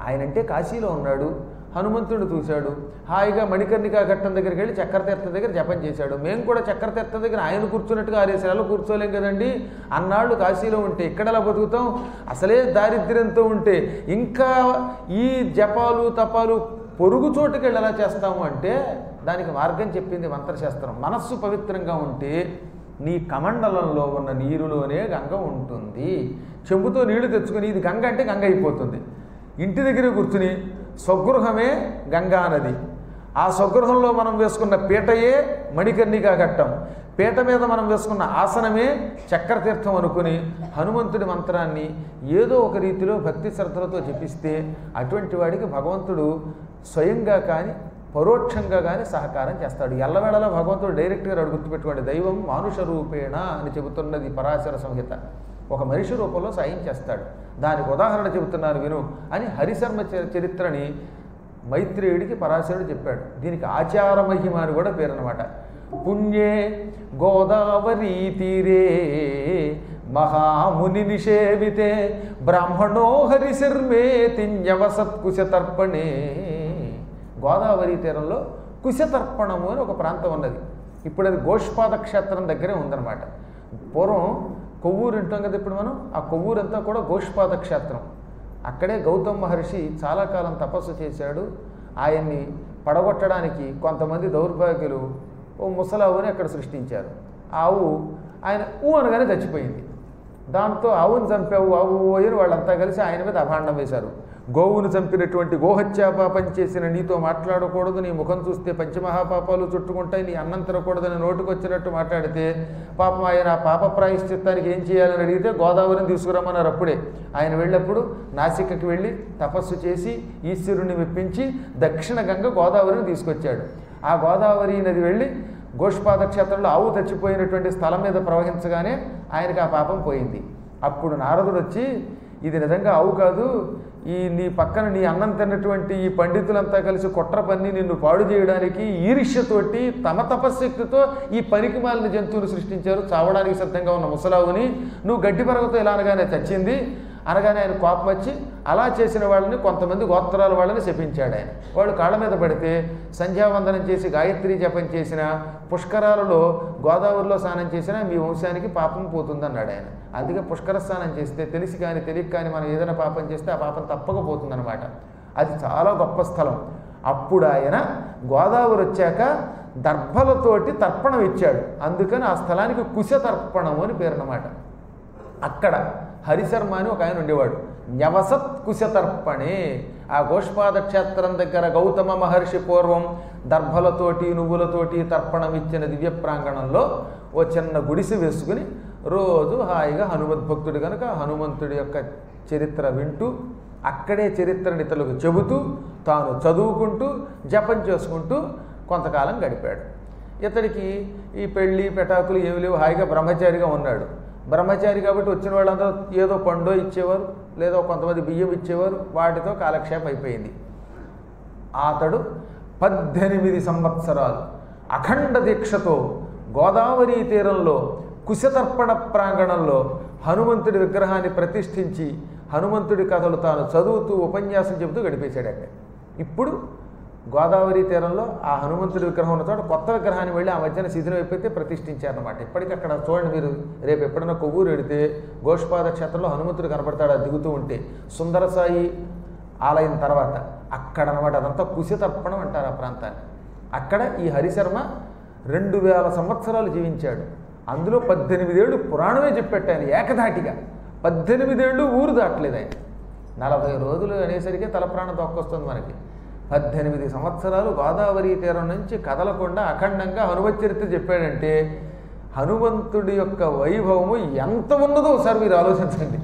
ఆయన అంటే కాశీలో ఉన్నాడు హనుమంతుడు చూశాడు హాయిగా మణికర్ణికా ఘట్టం దగ్గరికి వెళ్ళి చక్రతీర్థం దగ్గర జపం చేశాడు మేము కూడా చక్రతీర్థం దగ్గర ఆయన కూర్చున్నట్టుగా ఆరేసాలు కూర్చోలేం కదండి అన్నాళ్ళు కాశీలో ఉంటే ఇక్కడలా బతుకుతాం అసలే దారిద్ర్యంతో ఉంటే ఇంకా ఈ జపాలు తపాలు పొరుగు చోటుకి వెళ్ళి ఎలా చేస్తాము అంటే దానికి మార్గం చెప్పింది మంత్రశాస్త్రం మనస్సు పవిత్రంగా ఉంటే నీ కమండలంలో ఉన్న నీరులోనే గంగ ఉంటుంది చెంబుతో నీళ్లు తెచ్చుకుని ఇది గంగ అంటే గంగ అయిపోతుంది ఇంటి దగ్గర కూర్చుని స్వగృహమే గంగా నది ఆ స్వగృహంలో మనం వేసుకున్న పీటయే మణికర్ణిగా ఘట్టం పీట మీద మనం వేసుకున్న ఆసనమే చక్రతీర్థం అనుకుని హనుమంతుడి మంత్రాన్ని ఏదో ఒక రీతిలో భక్తి శ్రద్ధలతో జపిస్తే అటువంటి వాడికి భగవంతుడు స్వయంగా కానీ పరోక్షంగా కానీ సహకారం చేస్తాడు ఎల్లవేళలా భగవంతుడు డైరెక్ట్గా అడుగు గుర్తుపెట్టుకోండి దైవం మానుష రూపేణ అని చెబుతున్నది పరాశర సంహిత ఒక మనిషి రూపంలో సాయం చేస్తాడు దానికి ఉదాహరణ చెబుతున్నాను విను అని హరిశర్మ చ- చరిత్రని మైత్రేయుడికి పరాశరుడు చెప్పాడు దీనికి ఆచార మహిమ అని కూడా పేరనమాట పుణ్యే గోదావరి తీరే మహాముని నిషేవితే బ్రాహ్మణో హరిశర్మే తిన్యవసత్కుశ తర్పణే గోదావరి తీరంలో కుశతర్పణము అని ఒక ప్రాంతం ఉన్నది ఇప్పుడు అది గోష్పాద క్షేత్రం దగ్గరే ఉందన్నమాట పూర్వం కొవ్వూరు వింటాం కదా ఇప్పుడు మనం ఆ కొవ్వూరంతా కూడా గోష్పాద క్షేత్రం అక్కడే గౌతమ్ మహర్షి చాలా కాలం తపస్సు చేశాడు ఆయన్ని పడగొట్టడానికి కొంతమంది దౌర్భాగ్యులు ఓ ముసలావుని అక్కడ సృష్టించారు ఆవు ఆయన ఊ అనగానే చచ్చిపోయింది దాంతో ఆవును చంపావు ఆవు అని వాళ్ళంతా కలిసి ఆయన మీద అభాండం వేశారు గోవును చంపినటువంటి గోహత్యా పాపం చేసిన నీతో మాట్లాడకూడదు నీ ముఖం చూస్తే పంచమహాపాపాలు చుట్టుకుంటాయి నీ అన్నం తినకూడదని నోటుకు వచ్చినట్టు మాట్లాడితే పాపం ఆయన ఆ పాప ప్రాయశ్చిత్తానికి ఏం చేయాలని అడిగితే గోదావరిని తీసుకురమ్మన్నారు అప్పుడే ఆయన వెళ్ళినప్పుడు నాసికకి వెళ్ళి తపస్సు చేసి ఈశ్వరుని మెప్పించి దక్షిణ గంగ గోదావరిని తీసుకొచ్చాడు ఆ గోదావరి నది వెళ్ళి గోష్పాద క్షేత్రంలో ఆవు చచ్చిపోయినటువంటి స్థలం మీద ప్రవహించగానే ఆయనకి ఆ పాపం పోయింది అప్పుడు నారదుడు వచ్చి ఇది నిజంగా ఆవు కాదు ఈ నీ పక్కన నీ అన్నం తిన్నటువంటి ఈ పండితులంతా కలిసి కుట్ర పన్ని నిన్ను పాడు చేయడానికి ఈర్ష్యతోటి తమ తపశక్తితో ఈ పనికి మాలిన జంతువులు సృష్టించారు చావడానికి సిద్ధంగా ఉన్న ముసలావుని నువ్వు గడ్డి పరగతో ఇలా అనగానే చచ్చింది అనగానే ఆయన కోపం వచ్చి అలా చేసిన వాళ్ళని కొంతమంది గోత్రాల వాళ్ళని శపించాడు ఆయన వాళ్ళు కాళ్ళ మీద పడితే సంధ్యావందనం చేసి గాయత్రి జపం చేసిన పుష్కరాలలో గోదావరిలో స్నానం చేసినా మీ వంశానికి పాపం పోతుందన్నాడు ఆయన అందుకే పుష్కర స్నానం చేస్తే తెలిసి కానీ తెలియక కానీ మనం ఏదైనా పాపం చేస్తే ఆ పాపం తప్పకపోతుందన్నమాట అది చాలా గొప్ప స్థలం అప్పుడు ఆయన గోదావరి వచ్చాక దర్భలతోటి తర్పణం ఇచ్చాడు అందుకని ఆ స్థలానికి కుశ తర్పణము అని పేరు అన్నమాట అక్కడ హరిశర్మ అని ఒక ఆయన ఉండేవాడు న్యవసత్ కుశతర్పణే ఆ గోష్పాద క్షేత్రం దగ్గర గౌతమ మహర్షి పూర్వం దర్భలతోటి నువ్వులతోటి తర్పణం ఇచ్చిన దివ్య ప్రాంగణంలో ఓ చిన్న గుడిసె వేసుకుని రోజు హాయిగా హనుమద్భక్తుడు కనుక హనుమంతుడి యొక్క చరిత్ర వింటూ అక్కడే చరిత్రని ఇతరులకు చెబుతూ తాను చదువుకుంటూ జపం చేసుకుంటూ కొంతకాలం గడిపాడు ఇతడికి ఈ పెళ్ళి పెటాకులు ఏమి లేవు హాయిగా బ్రహ్మచారిగా ఉన్నాడు బ్రహ్మచారి కాబట్టి వచ్చిన వాళ్ళందరూ ఏదో పండో ఇచ్చేవారు లేదో కొంతమంది బియ్యం ఇచ్చేవారు వాటితో కాలక్షేపం అయిపోయింది అతడు పద్దెనిమిది సంవత్సరాలు అఖండ దీక్షతో గోదావరి తీరంలో కుశతర్పణ ప్రాంగణంలో హనుమంతుడి విగ్రహాన్ని ప్రతిష్ఠించి హనుమంతుడి కథలు తాను చదువుతూ ఉపన్యాసం చెబుతూ గడిపేశాడు అక్కడ ఇప్పుడు గోదావరి తీరంలో ఆ హనుమంతుడి విగ్రహం ఉన్న చోట కొత్త విగ్రహాన్ని వెళ్ళి ఆ మధ్యన శిథిలం అయిపోతే ప్రతిష్ఠించారనమాట ఇప్పటికీ అక్కడ చూడండి మీరు రేపు ఎప్పుడైనా కొవ్వూరు వెడితే గోష్పాద క్షేత్రంలో హనుమంతుడు కనపడతాడు అది దిగుతూ ఉంటే సుందరసాయి ఆలయం తర్వాత అక్కడ అనమాట అదంతా కుశతర్పణం అంటారు ఆ ప్రాంతాన్ని అక్కడ ఈ హరిశర్మ రెండు వేల సంవత్సరాలు జీవించాడు అందులో పద్దెనిమిదేళ్ళు పురాణమే చెప్పాడు ఆయన ఏకధాటిగా పద్దెనిమిదేళ్ళు ఊరు దాటలేదు ఆయన నలభై రోజులు అనేసరికి తల ప్రాణం తొక్కొస్తుంది మనకి పద్దెనిమిది సంవత్సరాలు గోదావరి తీరం నుంచి కదలకుండా అఖండంగా హనుమత్ చరిత్ర చెప్పాడంటే హనుమంతుడి యొక్క వైభవము ఎంత ఉన్నదో ఒకసారి మీరు ఆలోచించండి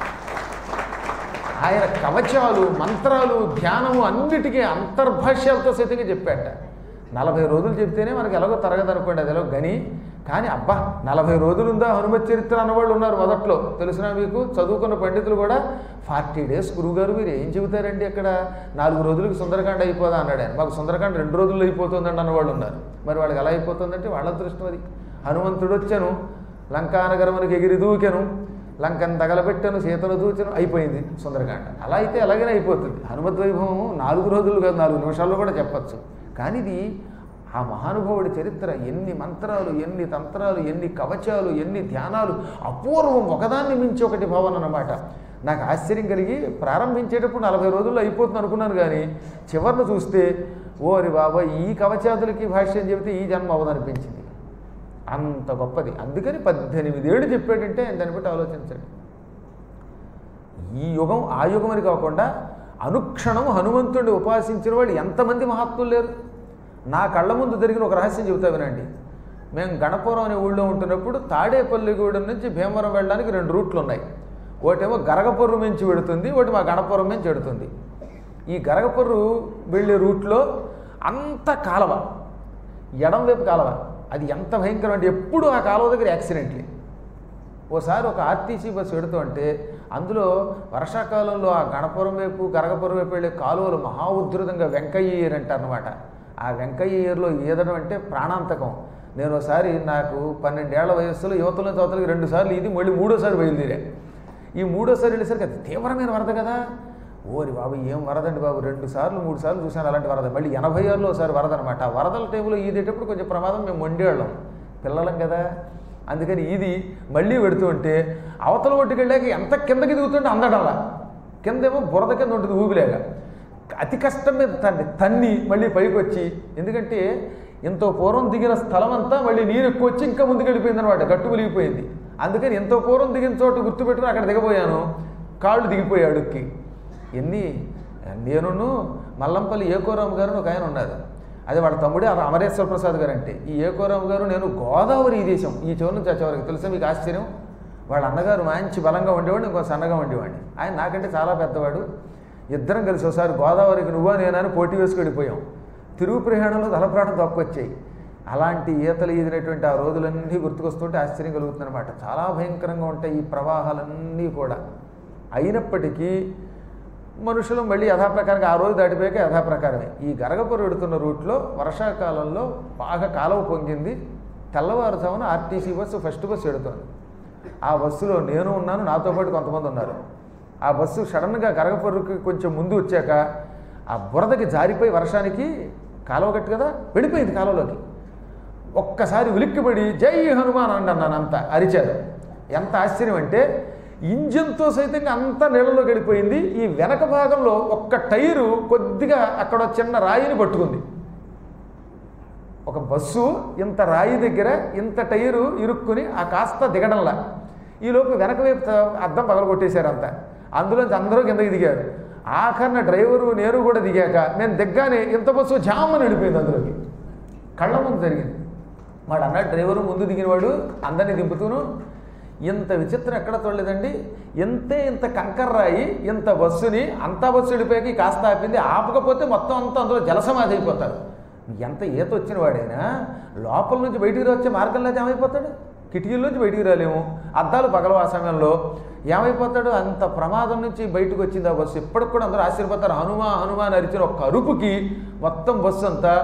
ఆయన కవచాలు మంత్రాలు ధ్యానము అన్నిటికీ అంతర్భాష్యాలతో సైతంగా చెప్పాట నలభై రోజులు చెప్తేనే మనకి ఎలాగో తరగదు అనుకోండి అది ఎలాగో గని కానీ అబ్బా నలభై రోజులుందా హనుమత్ చరిత్ర అన్నవాళ్ళు ఉన్నారు మొదట్లో తెలిసిన మీకు చదువుకున్న పండితులు కూడా ఫార్టీ డేస్ గురువుగారు మీరు ఏం చెబుతారండి అక్కడ నాలుగు రోజులకి సుందరకాండ అయిపోదా అన్నాడు ఆయన మాకు సుందరకాండ రెండు రోజుల్లో అయిపోతుందండి అన్నవాళ్ళు ఉన్నారు మరి వాళ్ళకి ఎలా అయిపోతుందంటే వాళ్ళ అదృష్టం అది హనుమంతుడు వచ్చాను లంకానగరమునికి ఎగిరి దూకెను లంకను తగలబెట్టను సీతను దూచను అయిపోయింది సుందరకాండ అలా అయితే అలాగనే అయిపోతుంది హనుమద్ వైభవం నాలుగు రోజులు కాదు నాలుగు నిమిషాల్లో కూడా చెప్పచ్చు కానీ ఇది ఆ మహానుభావుడి చరిత్ర ఎన్ని మంత్రాలు ఎన్ని తంత్రాలు ఎన్ని కవచాలు ఎన్ని ధ్యానాలు అపూర్వం ఒకదాన్ని మించి ఒకటి భావన అన్నమాట నాకు ఆశ్చర్యం కలిగి ప్రారంభించేటప్పుడు నలభై రోజుల్లో అయిపోతుంది అనుకున్నాను కానీ చివరిని చూస్తే ఓరి బాబా ఈ కవచాదులకి భాష్యం చెబితే ఈ జన్మ అవదనిపించింది అంత గొప్పది అందుకని పద్దెనిమిది ఏళ్ళు చెప్పాడంటే ఆయన దాన్ని బట్టి ఆలోచించండి ఈ యుగం ఆ యుగం అని కాకుండా అనుక్షణం హనుమంతుడిని ఉపాసించిన వాళ్ళు ఎంతమంది మహాత్ములు లేరు నా కళ్ళ ముందు జరిగిన ఒక రహస్యం చెబుతా వినండి మేము గణపురం అనే ఊళ్ళో ఉంటున్నప్పుడు తాడేపల్లిగూడెం నుంచి భీమవరం వెళ్ళడానికి రెండు రూట్లు ఉన్నాయి ఒకటేమో గరగపొర్రు నుంచి వెడుతుంది ఒకటి మా గణపురం నుంచి వెడుతుంది ఈ గరగపొర్రు వెళ్ళే రూట్లో అంత కాలవ ఎడం వైపు కాలవ అది ఎంత భయంకరం అంటే ఎప్పుడు ఆ కాలువ దగ్గర యాక్సిడెంట్లే ఓసారి ఒక ఆర్టీసీ బస్సు వెడుతూ అంటే అందులో వర్షాకాలంలో ఆ గణపురం వైపు గరగపురం వైపు వెళ్ళే కాలువలు మహా ఉధృతంగా వెంకయ్య ఏర్ అంటారనమాట ఆ వెంకయ్య ఏర్లో ఈదడం అంటే ప్రాణాంతకం నేను ఒకసారి నాకు పన్నెండేళ్ల వయస్సులో యువతల నుంచి అవతలకి రెండు సార్లు ఇది మళ్ళీ మూడోసారి బయలుదేరా ఈ మూడోసారి వెళ్ళేసరికి అది తీవ్రమైన వరద కదా ఓరి బాబు ఏం వరదండి బాబు రెండు సార్లు మూడు సార్లు చూశాను అలాంటి వరద మళ్ళీ ఎనభై ఆరులో ఒకసారి వరద అనమాట ఆ వరదల టైంలో ఈదేటప్పుడు కొంచెం ప్రమాదం మేము మొండేళ్ళం పిల్లలం కదా అందుకని ఇది మళ్ళీ పెడుతూ ఉంటే అవతల ఒడ్డుకి వెళ్ళాక ఎంత కిందకి దిగుతుంటే అందడాల కిందేమో బురద కింద ఉంటుంది ఊబిలేగా అతి కష్టం మీద తన్ని తన్ని మళ్ళీ పైకి వచ్చి ఎందుకంటే ఎంతో పూర్వం దిగిన స్థలం అంతా మళ్ళీ నీరు ఎక్కువ వచ్చి ఇంకా ముందుకు వెళ్ళిపోయింది అనమాట గట్టు ములిగిపోయింది అందుకని ఎంతో పూర్వం దిగిన చోట గుర్తుపెట్టుకుని అక్కడ దిగబోయాను కాళ్ళు దిగిపోయాయి అడుక్కి ఎన్ని నేనును మల్లంపల్లి ఏకోరాము గారు అని ఒక ఆయన ఉన్నారు అదే వాళ్ళ తమ్ముడే ఆ అమరేశ్వర ప్రసాద్ గారు అంటే ఈ ఏకోరాము గారు నేను గోదావరి ఈ దేశం ఈ చివరి నుంచి ఆ చివరికి తెలుసా మీకు ఆశ్చర్యం వాళ్ళ అన్నగారు మంచి బలంగా ఉండేవాడు ఇంకో సన్నగా ఉండేవాడిని ఆయన నాకంటే చాలా పెద్దవాడు ఇద్దరం కలిసి ఒకసారి గోదావరికి నువ్వా నేనని పోటీ వేసుకు వెళ్ళిపోయాం తిరుగు ప్రయాణంలో తలప్రాణం తక్కువచ్చాయి అలాంటి ఈతలు ఈదినటువంటి ఆ రోజులన్నీ గుర్తుకొస్తుంటే ఆశ్చర్యం కలుగుతుంది అనమాట చాలా భయంకరంగా ఉంటాయి ఈ ప్రవాహాలన్నీ కూడా అయినప్పటికీ మనుషులు మళ్ళీ యథాప్రకారంగా ఆ రోజు దాటిపోయాక యథాప్రకారమే ఈ గరగపురు వెడుతున్న రూట్లో వర్షాకాలంలో బాగా కాలువ పొంగింది తెల్లవారుజామున ఆర్టీసీ బస్సు ఫస్ట్ బస్సు ఎడుతోంది ఆ బస్సులో నేను ఉన్నాను నాతో పాటు కొంతమంది ఉన్నారు ఆ బస్సు సడన్గా గరగపొర్రుకి కొంచెం ముందు వచ్చాక ఆ బురదకి జారిపోయి వర్షానికి కాలువ కట్టు కదా వెళ్ళిపోయింది కాలువలోకి ఒక్కసారి ఉలిక్కిపడి జై హనుమాన్ అండి అన్నాను అంత అరిచారు ఎంత ఆశ్చర్యం అంటే ఇంజిన్తో సైతంగా అంతా నీళ్ళలో గడిపోయింది ఈ వెనక భాగంలో ఒక్క టైరు కొద్దిగా అక్కడ చిన్న రాయిని పట్టుకుంది ఒక బస్సు ఇంత రాయి దగ్గర ఇంత టైరు ఇరుక్కుని ఆ కాస్త దిగడంలా ఈలోపు వెనక వైపు త- అద్దం పగలగొట్టేశారు అంతా అందులోంచి అందరూ కిందకి దిగారు ఆఖరిన డ్రైవరు నేను కూడా దిగాక నేను దిగ్గానే ఇంత బస్సు జామని వెళ్ళిపోయింది అందులోకి కళ్ళ ముందు జరిగింది వాడు అన్న డ్రైవరు ముందు దిగినవాడు అందరినీ దింపుతూను ఇంత విచిత్రం ఎక్కడ చూడలేదండి ఎంతే ఇంత కంకర్రాయి ఇంత బస్సుని అంతా బస్సు వెళ్ళిపోయాక ఈ కాస్త ఆపింది ఆపకపోతే మొత్తం అంతా అందులో జలసమాధి అయిపోతారు ఎంత ఈత వచ్చిన వాడైనా లోపల నుంచి బయటికి వచ్చే మార్గంలో అయితే ఏమైపోతాడు కిటికీల్లోంచి బయటికి రాలేము అద్దాలు పగలవు ఆ సమయంలో ఏమైపోతాడు అంత ప్రమాదం నుంచి బయటకు వచ్చింది ఆ బస్సు ఇప్పటికి కూడా అందరూ ఆశ్చర్యపోతారు హనుమా హనుమా అని అరిచిన ఒక్క అరుపుకి మొత్తం బస్సు అంతా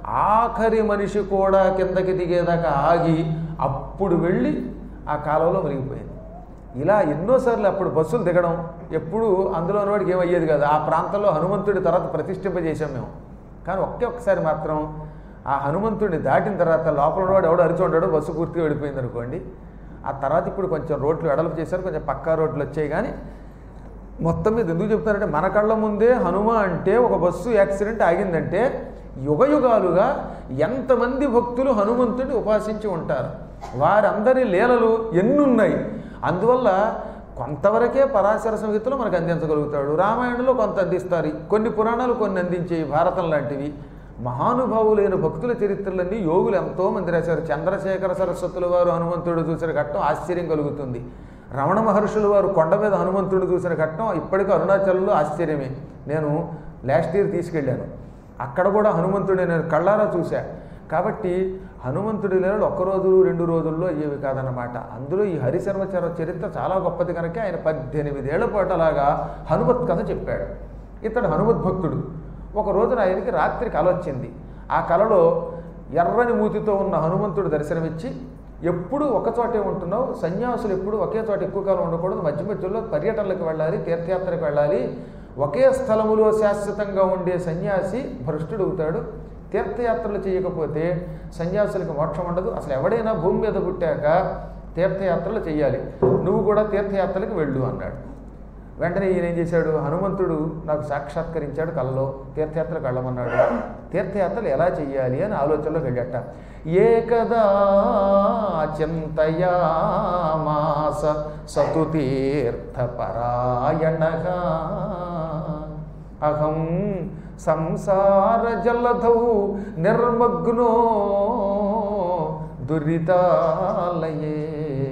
ఆఖరి మనిషి కూడా కిందకి దిగేదాకా ఆగి అప్పుడు వెళ్ళి ఆ కాలంలో మునిగిపోయింది ఇలా ఎన్నోసార్లు అప్పుడు బస్సులు దిగడం ఎప్పుడు అందులో ఉన్నవాడికి ఏమయ్యేది కాదు ఆ ప్రాంతంలో హనుమంతుడి తర్వాత ప్రతిష్ఠింపజేశాం మేము కానీ ఒకే ఒక్కసారి మాత్రం ఆ హనుమంతుడిని దాటిన తర్వాత లోపల ఉన్నవాడు ఎవడో అరిచి ఉంటాడో బస్సు పూర్తిగా వెళ్ళిపోయింది అనుకోండి ఆ తర్వాత ఇప్పుడు కొంచెం రోడ్లు వెడల్పు చేశారు కొంచెం పక్కా రోడ్లు వచ్చాయి కానీ మొత్తం మీద ఎందుకు చెప్తారంటే మన కళ్ళ ముందే హనుమ అంటే ఒక బస్సు యాక్సిడెంట్ ఆగిందంటే యుగ యుగాలుగా ఎంతమంది భక్తులు హనుమంతుడిని ఉపాసించి ఉంటారు వారందరి లీలలు ఎన్నున్నాయి అందువల్ల కొంతవరకే పరాశర సంహితలో మనకు అందించగలుగుతాడు రామాయణంలో కొంత అందిస్తారు కొన్ని పురాణాలు కొన్ని అందించేవి భారతం లాంటివి మహానుభావులైన భక్తుల చరిత్రలన్నీ యోగులు ఎంతో మంది రాశారు చంద్రశేఖర సరస్వతుల వారు హనుమంతుడు చూసిన ఘట్టం ఆశ్చర్యం కలుగుతుంది రమణ మహర్షుల వారు కొండ మీద హనుమంతుడు చూసిన ఘట్టం ఇప్పటికీ అరుణాచలంలో ఆశ్చర్యమే నేను లాస్ట్ ఇయర్ తీసుకెళ్ళాను అక్కడ కూడా హనుమంతుడిని నేను కళ్ళారా చూశా కాబట్టి హనుమంతుడి లీలలు ఒక్క రోజు రెండు రోజుల్లో అయ్యేవి కాదన్నమాట అందులో ఈ హరిశర్మచర చరిత్ర చాలా గొప్పది కనుక ఆయన పద్దెనిమిదేళ్ల పాటు అలాగా హనుమత్ కథ చెప్పాడు ఇతడు హనుమత్ భక్తుడు ఒక రోజున ఆయనకి రాత్రి కల వచ్చింది ఆ కలలో ఎర్రని మూతితో ఉన్న హనుమంతుడు దర్శనమిచ్చి ఎప్పుడు ఒక చోటే ఉంటున్నావు సన్యాసులు ఎప్పుడు ఒకే చోట ఎక్కువ కాలం ఉండకూడదు మధ్య మధ్యలో పర్యటనలకు వెళ్ళాలి తీర్థయాత్రకు వెళ్ళాలి ఒకే స్థలములో శాశ్వతంగా ఉండే సన్యాసి భ్రష్టుడు అవుతాడు తీర్థయాత్రలు చేయకపోతే సన్యాసులకు మోక్షం ఉండదు అసలు ఎవడైనా భూమి మీద పుట్టాక తీర్థయాత్రలు చేయాలి నువ్వు కూడా తీర్థయాత్రలకు వెళ్ళు అన్నాడు వెంటనే ఈయన ఏం చేశాడు హనుమంతుడు నాకు సాక్షాత్కరించాడు కలలో తీర్థయాత్రకు వెళ్ళమన్నాడు తీర్థయాత్రలు ఎలా చెయ్యాలి అని ఆలోచనలోకి వెళ్ళట ఏకదా చింతయామాస సతు తీర్థపరాయణగా అహం సంసార జలధౌ నిర్మగ్నో దురితాలయే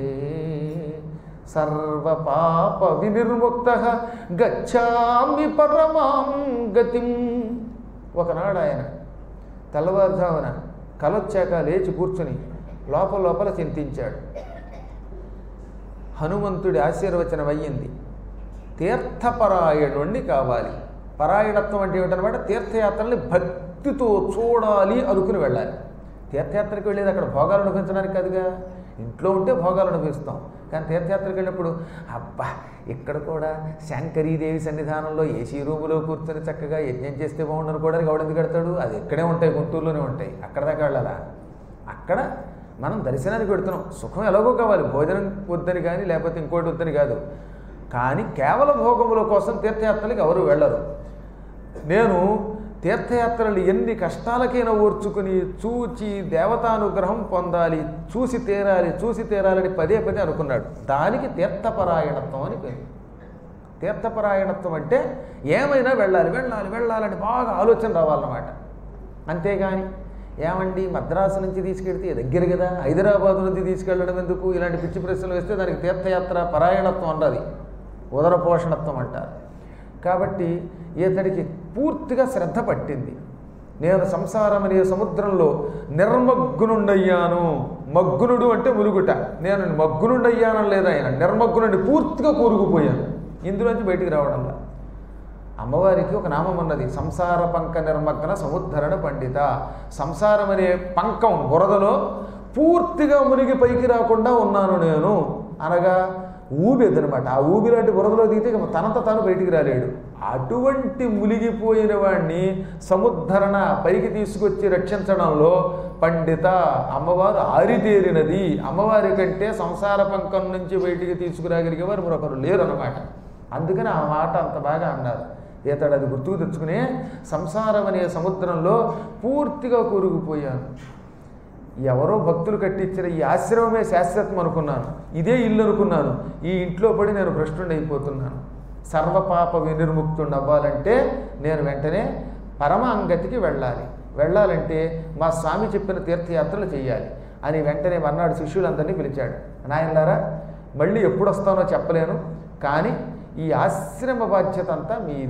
సర్వపాప వినిర్ముక్త గచ్చామి పరమాం గతిం ఒకనాడు ఆయన తెల్లవారుజామున కలొచ్చాక లేచి కూర్చుని లోపల లోపల చింతించాడు హనుమంతుడి ఆశీర్వచనం అయ్యింది తీర్థపరాయణుణ్ణి కావాలి పరాయణత్వం అంటే ఏమిటనమాట తీర్థయాత్రల్ని భక్తితో చూడాలి అనుకుని వెళ్ళాలి తీర్థయాత్రకి వెళ్ళేది అక్కడ భోగాలు అనుభవించడానికి కాదుగా ఇంట్లో ఉంటే భోగాలు అనుభవిస్తాం కానీ తీర్థయాత్రకు వెళ్ళినప్పుడు అబ్బా ఇక్కడ కూడా శంకరీదేవి సన్నిధానంలో ఏసీ రూములో కూర్చొని చక్కగా యజ్ఞం చేస్తే బాగుండు అనుకోవడానికి ఎవడు ఎందుకు కడతాడు అది ఇక్కడే ఉంటాయి గుంటూరులోనే ఉంటాయి అక్కడ దాకా వెళ్ళాలా అక్కడ మనం దర్శనానికి పెడుతున్నాం సుఖం ఎలాగో కావాలి భోజనం వద్దని కానీ లేకపోతే ఇంకోటి వద్దని కాదు కానీ కేవల భోగముల కోసం తీర్థయాత్రలకు ఎవరు వెళ్ళరు నేను తీర్థయాత్రలు ఎన్ని కష్టాలకైనా ఓర్చుకుని చూచి దేవతానుగ్రహం పొందాలి చూసి తీరాలి చూసి తీరాలని పదే పదే అనుకున్నాడు దానికి తీర్థపరాయణత్వం అని పేరు తీర్థపరాయణత్వం అంటే ఏమైనా వెళ్ళాలి వెళ్ళాలి వెళ్ళాలని బాగా ఆలోచన రావాలన్నమాట అంతేగాని ఏమండి మద్రాసు నుంచి తీసుకెళ్తే దగ్గర కదా హైదరాబాద్ నుంచి తీసుకెళ్ళడం ఎందుకు ఇలాంటి పిచ్చి ప్రశ్నలు వేస్తే దానికి తీర్థయాత్ర పరాయణత్వం అన్నది ఉదర పోషణత్వం అంటారు కాబట్టి ఇతడికి పూర్తిగా శ్రద్ధ పట్టింది నేను సంసారం అనే సముద్రంలో నిర్మగ్నుండయ్యాను మగ్గునుడు అంటే ములుగుట నేను మగ్గునుండయ్యాను లేదా ఆయన నిర్మగ్నుండి పూర్తిగా కూరుకుపోయాను ఇందులోంచి బయటికి రావడంలా అమ్మవారికి ఒక నామం ఉన్నది సంసార పంక నిర్మగ్న సముద్ధరణ పండిత సంసారం అనే పంకం బురదలో పూర్తిగా మునిగి పైకి రాకుండా ఉన్నాను నేను అనగా ఊబేదనమాట ఆ ఊబి లాంటి బురదలో దిగితే ఇక తనంత తాను బయటికి రాలేడు అటువంటి మునిగిపోయిన వాడిని సముద్ధరణ పైకి తీసుకొచ్చి రక్షించడంలో పండిత అమ్మవారు ఆరితేరినది అమ్మవారి కంటే సంసార పంకం నుంచి బయటికి తీసుకురాగలిగేవారు మరొకరు లేరు అనమాట అందుకని ఆ మాట అంత బాగా అన్నారు ఇతడు అది గుర్తుకు తెచ్చుకునే సంసారం అనే సముద్రంలో పూర్తిగా కూరుకుపోయాను ఎవరో భక్తులు కట్టించిన ఈ ఆశ్రమమే శాశ్వతం అనుకున్నాను ఇదే ఇల్లు అనుకున్నాను ఈ ఇంట్లో పడి నేను భ్రష్టుని అయిపోతున్నాను సర్వపాప వినిర్ముక్తుడు అవ్వాలంటే నేను వెంటనే పరమాంగతికి వెళ్ళాలి వెళ్ళాలంటే మా స్వామి చెప్పిన తీర్థయాత్రలు చేయాలి అని వెంటనే మర్నాడు శిష్యులందరినీ పిలిచాడు నాయనలారా మళ్ళీ ఎప్పుడు వస్తానో చెప్పలేను కానీ ఈ ఆశ్రమ బాధ్యత అంతా మీది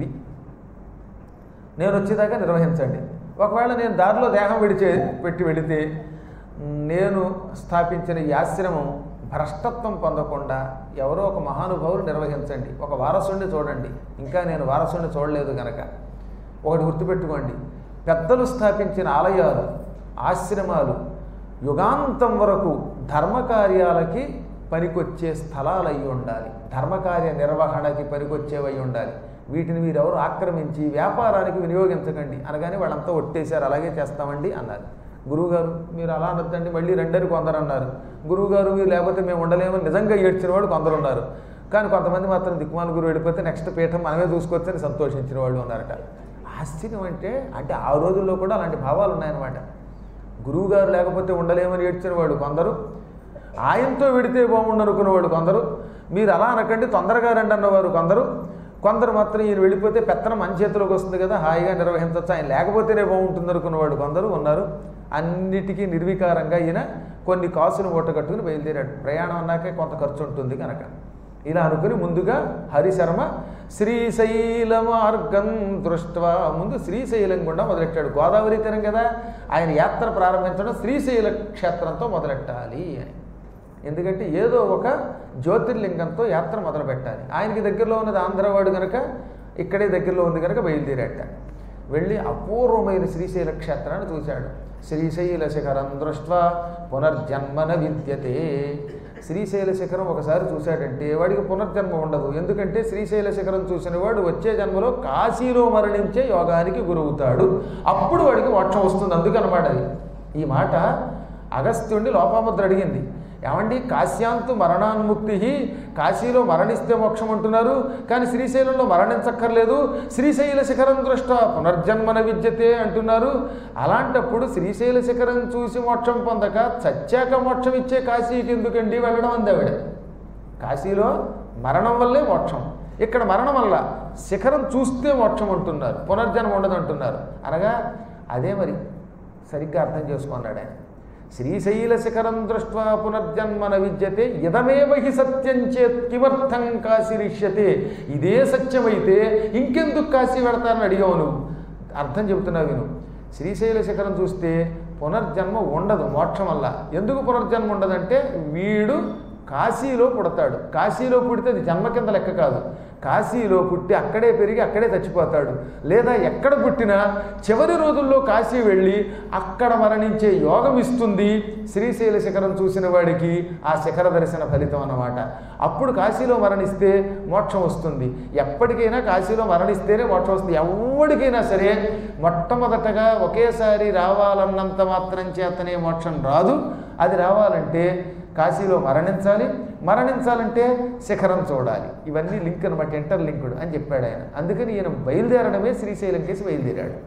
నేను వచ్చేదాకా నిర్వహించండి ఒకవేళ నేను దారిలో దేహం విడిచే పెట్టి వెళితే నేను స్థాపించిన ఈ ఆశ్రమం భ్రష్టత్వం పొందకుండా ఎవరో ఒక మహానుభావులు నిర్వహించండి ఒక వారసుడిని చూడండి ఇంకా నేను వారసుడిని చూడలేదు కనుక ఒకటి గుర్తుపెట్టుకోండి పెద్దలు స్థాపించిన ఆలయాలు ఆశ్రమాలు యుగాంతం వరకు ధర్మకార్యాలకి పనికొచ్చే స్థలాలు అయి ఉండాలి ధర్మకార్య నిర్వహణకి పనికొచ్చేవై ఉండాలి వీటిని మీరెవరు ఆక్రమించి వ్యాపారానికి వినియోగించకండి అనగానే వాళ్ళంతా ఒట్టేశారు అలాగే చేస్తామండి అన్నారు గురువుగారు మీరు అలా అనొద్దండి మళ్ళీ రెండని కొందరు అన్నారు గురువుగారు మీరు లేకపోతే మేము ఉండలేమని నిజంగా ఏడ్చిన వాడు కొందరు ఉన్నారు కానీ కొంతమంది మాత్రం దిక్మాల గురువు వెళ్ళిపోతే నెక్స్ట్ పీఠం మనమే చూసుకొచ్చని సంతోషించిన వాళ్ళు ఉన్నారట ఆశ్చర్యం అంటే అంటే ఆ రోజుల్లో కూడా అలాంటి భావాలు ఉన్నాయన్నమాట గురువుగారు లేకపోతే ఉండలేమని ఏడ్చిన వాడు కొందరు ఆయనతో విడితే బాగుండు అనుకున్నవాడు కొందరు మీరు అలా అనకండి తొందరగా రండి అన్నవారు కొందరు కొందరు మాత్రం ఈయన వెళ్ళిపోతే పెత్తనం మన చేతిలోకి వస్తుంది కదా హాయిగా నిర్వహించవచ్చు ఆయన లేకపోతేనే బాగుంటుంది అనుకున్నవాడు కొందరు ఉన్నారు అన్నిటికీ నిర్వికారంగా ఈయన కొన్ని కాసులు మూట కట్టుకుని బయలుదేరాడు ప్రయాణం అన్నాకే కొంత ఖర్చు ఉంటుంది కనుక ఇలా అనుకుని ముందుగా హరిశర్మ శ్రీశైల మార్గం దృష్ట్వా ముందు శ్రీశైలం గుండా మొదలెట్టాడు గోదావరి తీరం కదా ఆయన యాత్ర ప్రారంభించడం శ్రీశైల క్షేత్రంతో మొదలెట్టాలి అని ఎందుకంటే ఏదో ఒక జ్యోతిర్లింగంతో యాత్ర మొదలు పెట్టాలి ఆయనకి దగ్గరలో ఉన్నది ఆంధ్రవాడు కనుక ఇక్కడే దగ్గరలో ఉంది కనుక బయలుదేరాట వెళ్ళి అపూర్వమైన శ్రీశైల క్షేత్రాన్ని చూశాడు శ్రీశైల శిఖరం దృష్ట్వా పునర్జన్మన విద్యతే శ్రీశైల శిఖరం ఒకసారి చూశాడంటే వాడికి పునర్జన్మ ఉండదు ఎందుకంటే శ్రీశైల శిఖరం చూసిన వాడు వచ్చే జన్మలో కాశీలో మరణించే యోగానికి గురవుతాడు అప్పుడు వాడికి మోక్షం వస్తుంది అందుకనమాట అది ఈ మాట అగస్త్యుండి లోపాముద్ర అడిగింది ఏమండి కాశ్యాంతు మరణాన్ముక్తి కాశీలో మరణిస్తే మోక్షం అంటున్నారు కానీ శ్రీశైలంలో మరణించక్కర్లేదు శ్రీశైల శిఖరం దృష్ట పునర్జన్మన విద్యతే అంటున్నారు అలాంటప్పుడు శ్రీశైల శిఖరం చూసి మోక్షం పొందక చచ్చాక మోక్షం ఇచ్చే కాశీకి ఎందుకండి వెళ్ళడం అంది ఆవిడ కాశీలో మరణం వల్లే మోక్షం ఇక్కడ మరణం వల్ల శిఖరం చూస్తే మోక్షం అంటున్నారు పునర్జన్మ ఉండదు అంటున్నారు అనగా అదే మరి సరిగ్గా అర్థం చేసుకున్నాడు ఆయన శ్రీశైల శిఖరం దృష్ట్వా పునర్జన్మన విద్యతే ఇదమేవ హి సత్యం చేత్ కిమర్థం కాశీరిష్యతే ఇదే సత్యమైతే ఇంకెందుకు కాశీ పెడతారని అడిగావు నువ్వు అర్థం చెబుతున్నావు విను శ్రీశైల శిఖరం చూస్తే పునర్జన్మ ఉండదు మోక్షం వల్ల ఎందుకు పునర్జన్మ ఉండదంటే వీడు కాశీలో పుడతాడు కాశీలో పుడితే అది జన్మ కింద లెక్క కాదు కాశీలో పుట్టి అక్కడే పెరిగి అక్కడే చచ్చిపోతాడు లేదా ఎక్కడ పుట్టినా చివరి రోజుల్లో కాశీ వెళ్ళి అక్కడ మరణించే యోగం ఇస్తుంది శ్రీశైల శిఖరం చూసిన వాడికి ఆ శిఖర దర్శన ఫలితం అన్నమాట అప్పుడు కాశీలో మరణిస్తే మోక్షం వస్తుంది ఎప్పటికైనా కాశీలో మరణిస్తేనే మోక్షం వస్తుంది ఎవరికైనా సరే మొట్టమొదటగా ఒకేసారి రావాలన్నంత మాత్రం చేతనే మోక్షం రాదు అది రావాలంటే కాశీలో మరణించాలి మరణించాలంటే శిఖరం చూడాలి ఇవన్నీ లింక్ అనమాట ఇంటర్ లింకుడు అని చెప్పాడు ఆయన అందుకని ఈయన బయలుదేరడమే శ్రీశైలం కేసి బయలుదేరాడు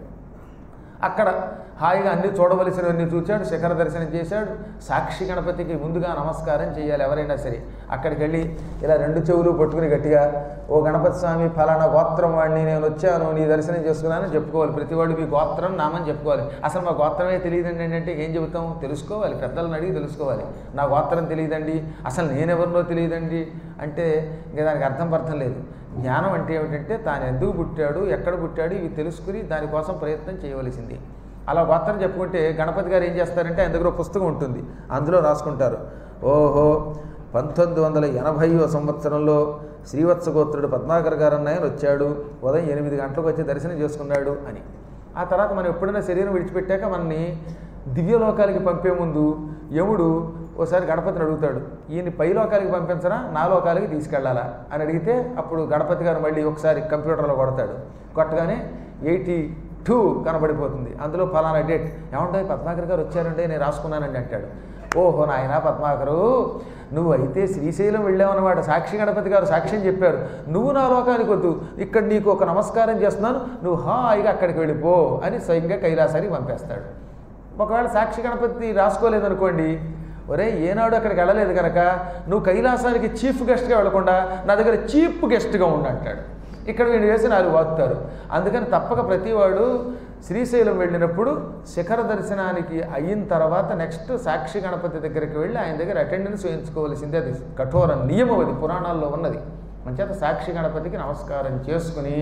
అక్కడ హాయిగా అన్ని చూడవలసినవన్నీ చూశాడు శిఖర దర్శనం చేశాడు సాక్షి గణపతికి ముందుగా నమస్కారం చేయాలి ఎవరైనా సరే అక్కడికి వెళ్ళి ఇలా రెండు చెవులు పట్టుకుని గట్టిగా ఓ గణపతి స్వామి ఫలానా గోత్రం వాడిని నేను వచ్చాను నీ దర్శనం చేసుకున్నానని చెప్పుకోవాలి ప్రతి వాడు మీ గోత్రం నామని చెప్పుకోవాలి అసలు మా గోత్రమే తెలియదండి అంటే ఏం చెబుతాం తెలుసుకోవాలి పెద్దలను అడిగి తెలుసుకోవాలి నా గోత్రం తెలియదండి అసలు నేనెవరినో తెలియదండి అంటే ఇంకా దానికి అర్థం అర్థం లేదు జ్ఞానం అంటే ఏమిటంటే తాను ఎందుకు పుట్టాడు ఎక్కడ పుట్టాడు ఇవి తెలుసుకుని దానికోసం ప్రయత్నం చేయవలసింది అలా గోత్రం చెప్పుకుంటే గణపతి గారు ఏం చేస్తారంటే ఆయన దగ్గర ఒక పుస్తకం ఉంటుంది అందులో రాసుకుంటారు ఓహో పంతొమ్మిది వందల ఎనభైవ సంవత్సరంలో శ్రీవత్స గోత్రుడు పద్మాకర్ గారు అన్నాయని వచ్చాడు ఉదయం ఎనిమిది గంటలకు వచ్చి దర్శనం చేసుకున్నాడు అని ఆ తర్వాత మనం ఎప్పుడైనా శరీరం విడిచిపెట్టాక మనని దివ్యలోకాలకి పంపే ముందు యముడు ఓసారి గణపతిని అడుగుతాడు ఈయన పై లోకాలకి పంపించరా నా లోకాలకి తీసుకెళ్లాలా అని అడిగితే అప్పుడు గణపతి గారు మళ్ళీ ఒకసారి కంప్యూటర్లో కొడతాడు కొట్టగానే ఎయిటీ టూ కనబడిపోతుంది అందులో ఫలానా డేట్ ఏమంటాయి పద్మాకర్ గారు వచ్చారంటే నేను రాసుకున్నానండి అంటాడు ఓహో నాయన పద్మాకరు నువ్వు అయితే శ్రీశైలం వెళ్ళావన్నమాట సాక్షి గణపతి గారు సాక్ష్యం చెప్పారు నువ్వు నా లోకానికి వద్దు ఇక్కడ నీకు ఒక నమస్కారం చేస్తున్నాను నువ్వు హాయిగా అక్కడికి వెళ్ళిపో అని స్వయంగా కైలాసానికి పంపేస్తాడు ఒకవేళ సాక్షి గణపతి రాసుకోలేదనుకోండి ఒరే ఏనాడు అక్కడికి వెళ్ళలేదు కనుక నువ్వు కైలాసానికి చీఫ్ గెస్ట్గా వెళ్ళకుండా నా దగ్గర చీఫ్ గెస్ట్గా ఉండు అంటాడు ఇక్కడ వీడు వేసి నాలుగు వాగుతారు అందుకని తప్పక ప్రతివాడు శ్రీశైలం వెళ్ళినప్పుడు శిఖర దర్శనానికి అయిన తర్వాత నెక్స్ట్ సాక్షి గణపతి దగ్గరికి వెళ్ళి ఆయన దగ్గర అటెండెన్స్ వేయించుకోవాల్సిందే అది కఠోర నియమం అది పురాణాల్లో ఉన్నది మంచేత సాక్షి గణపతికి నమస్కారం చేసుకుని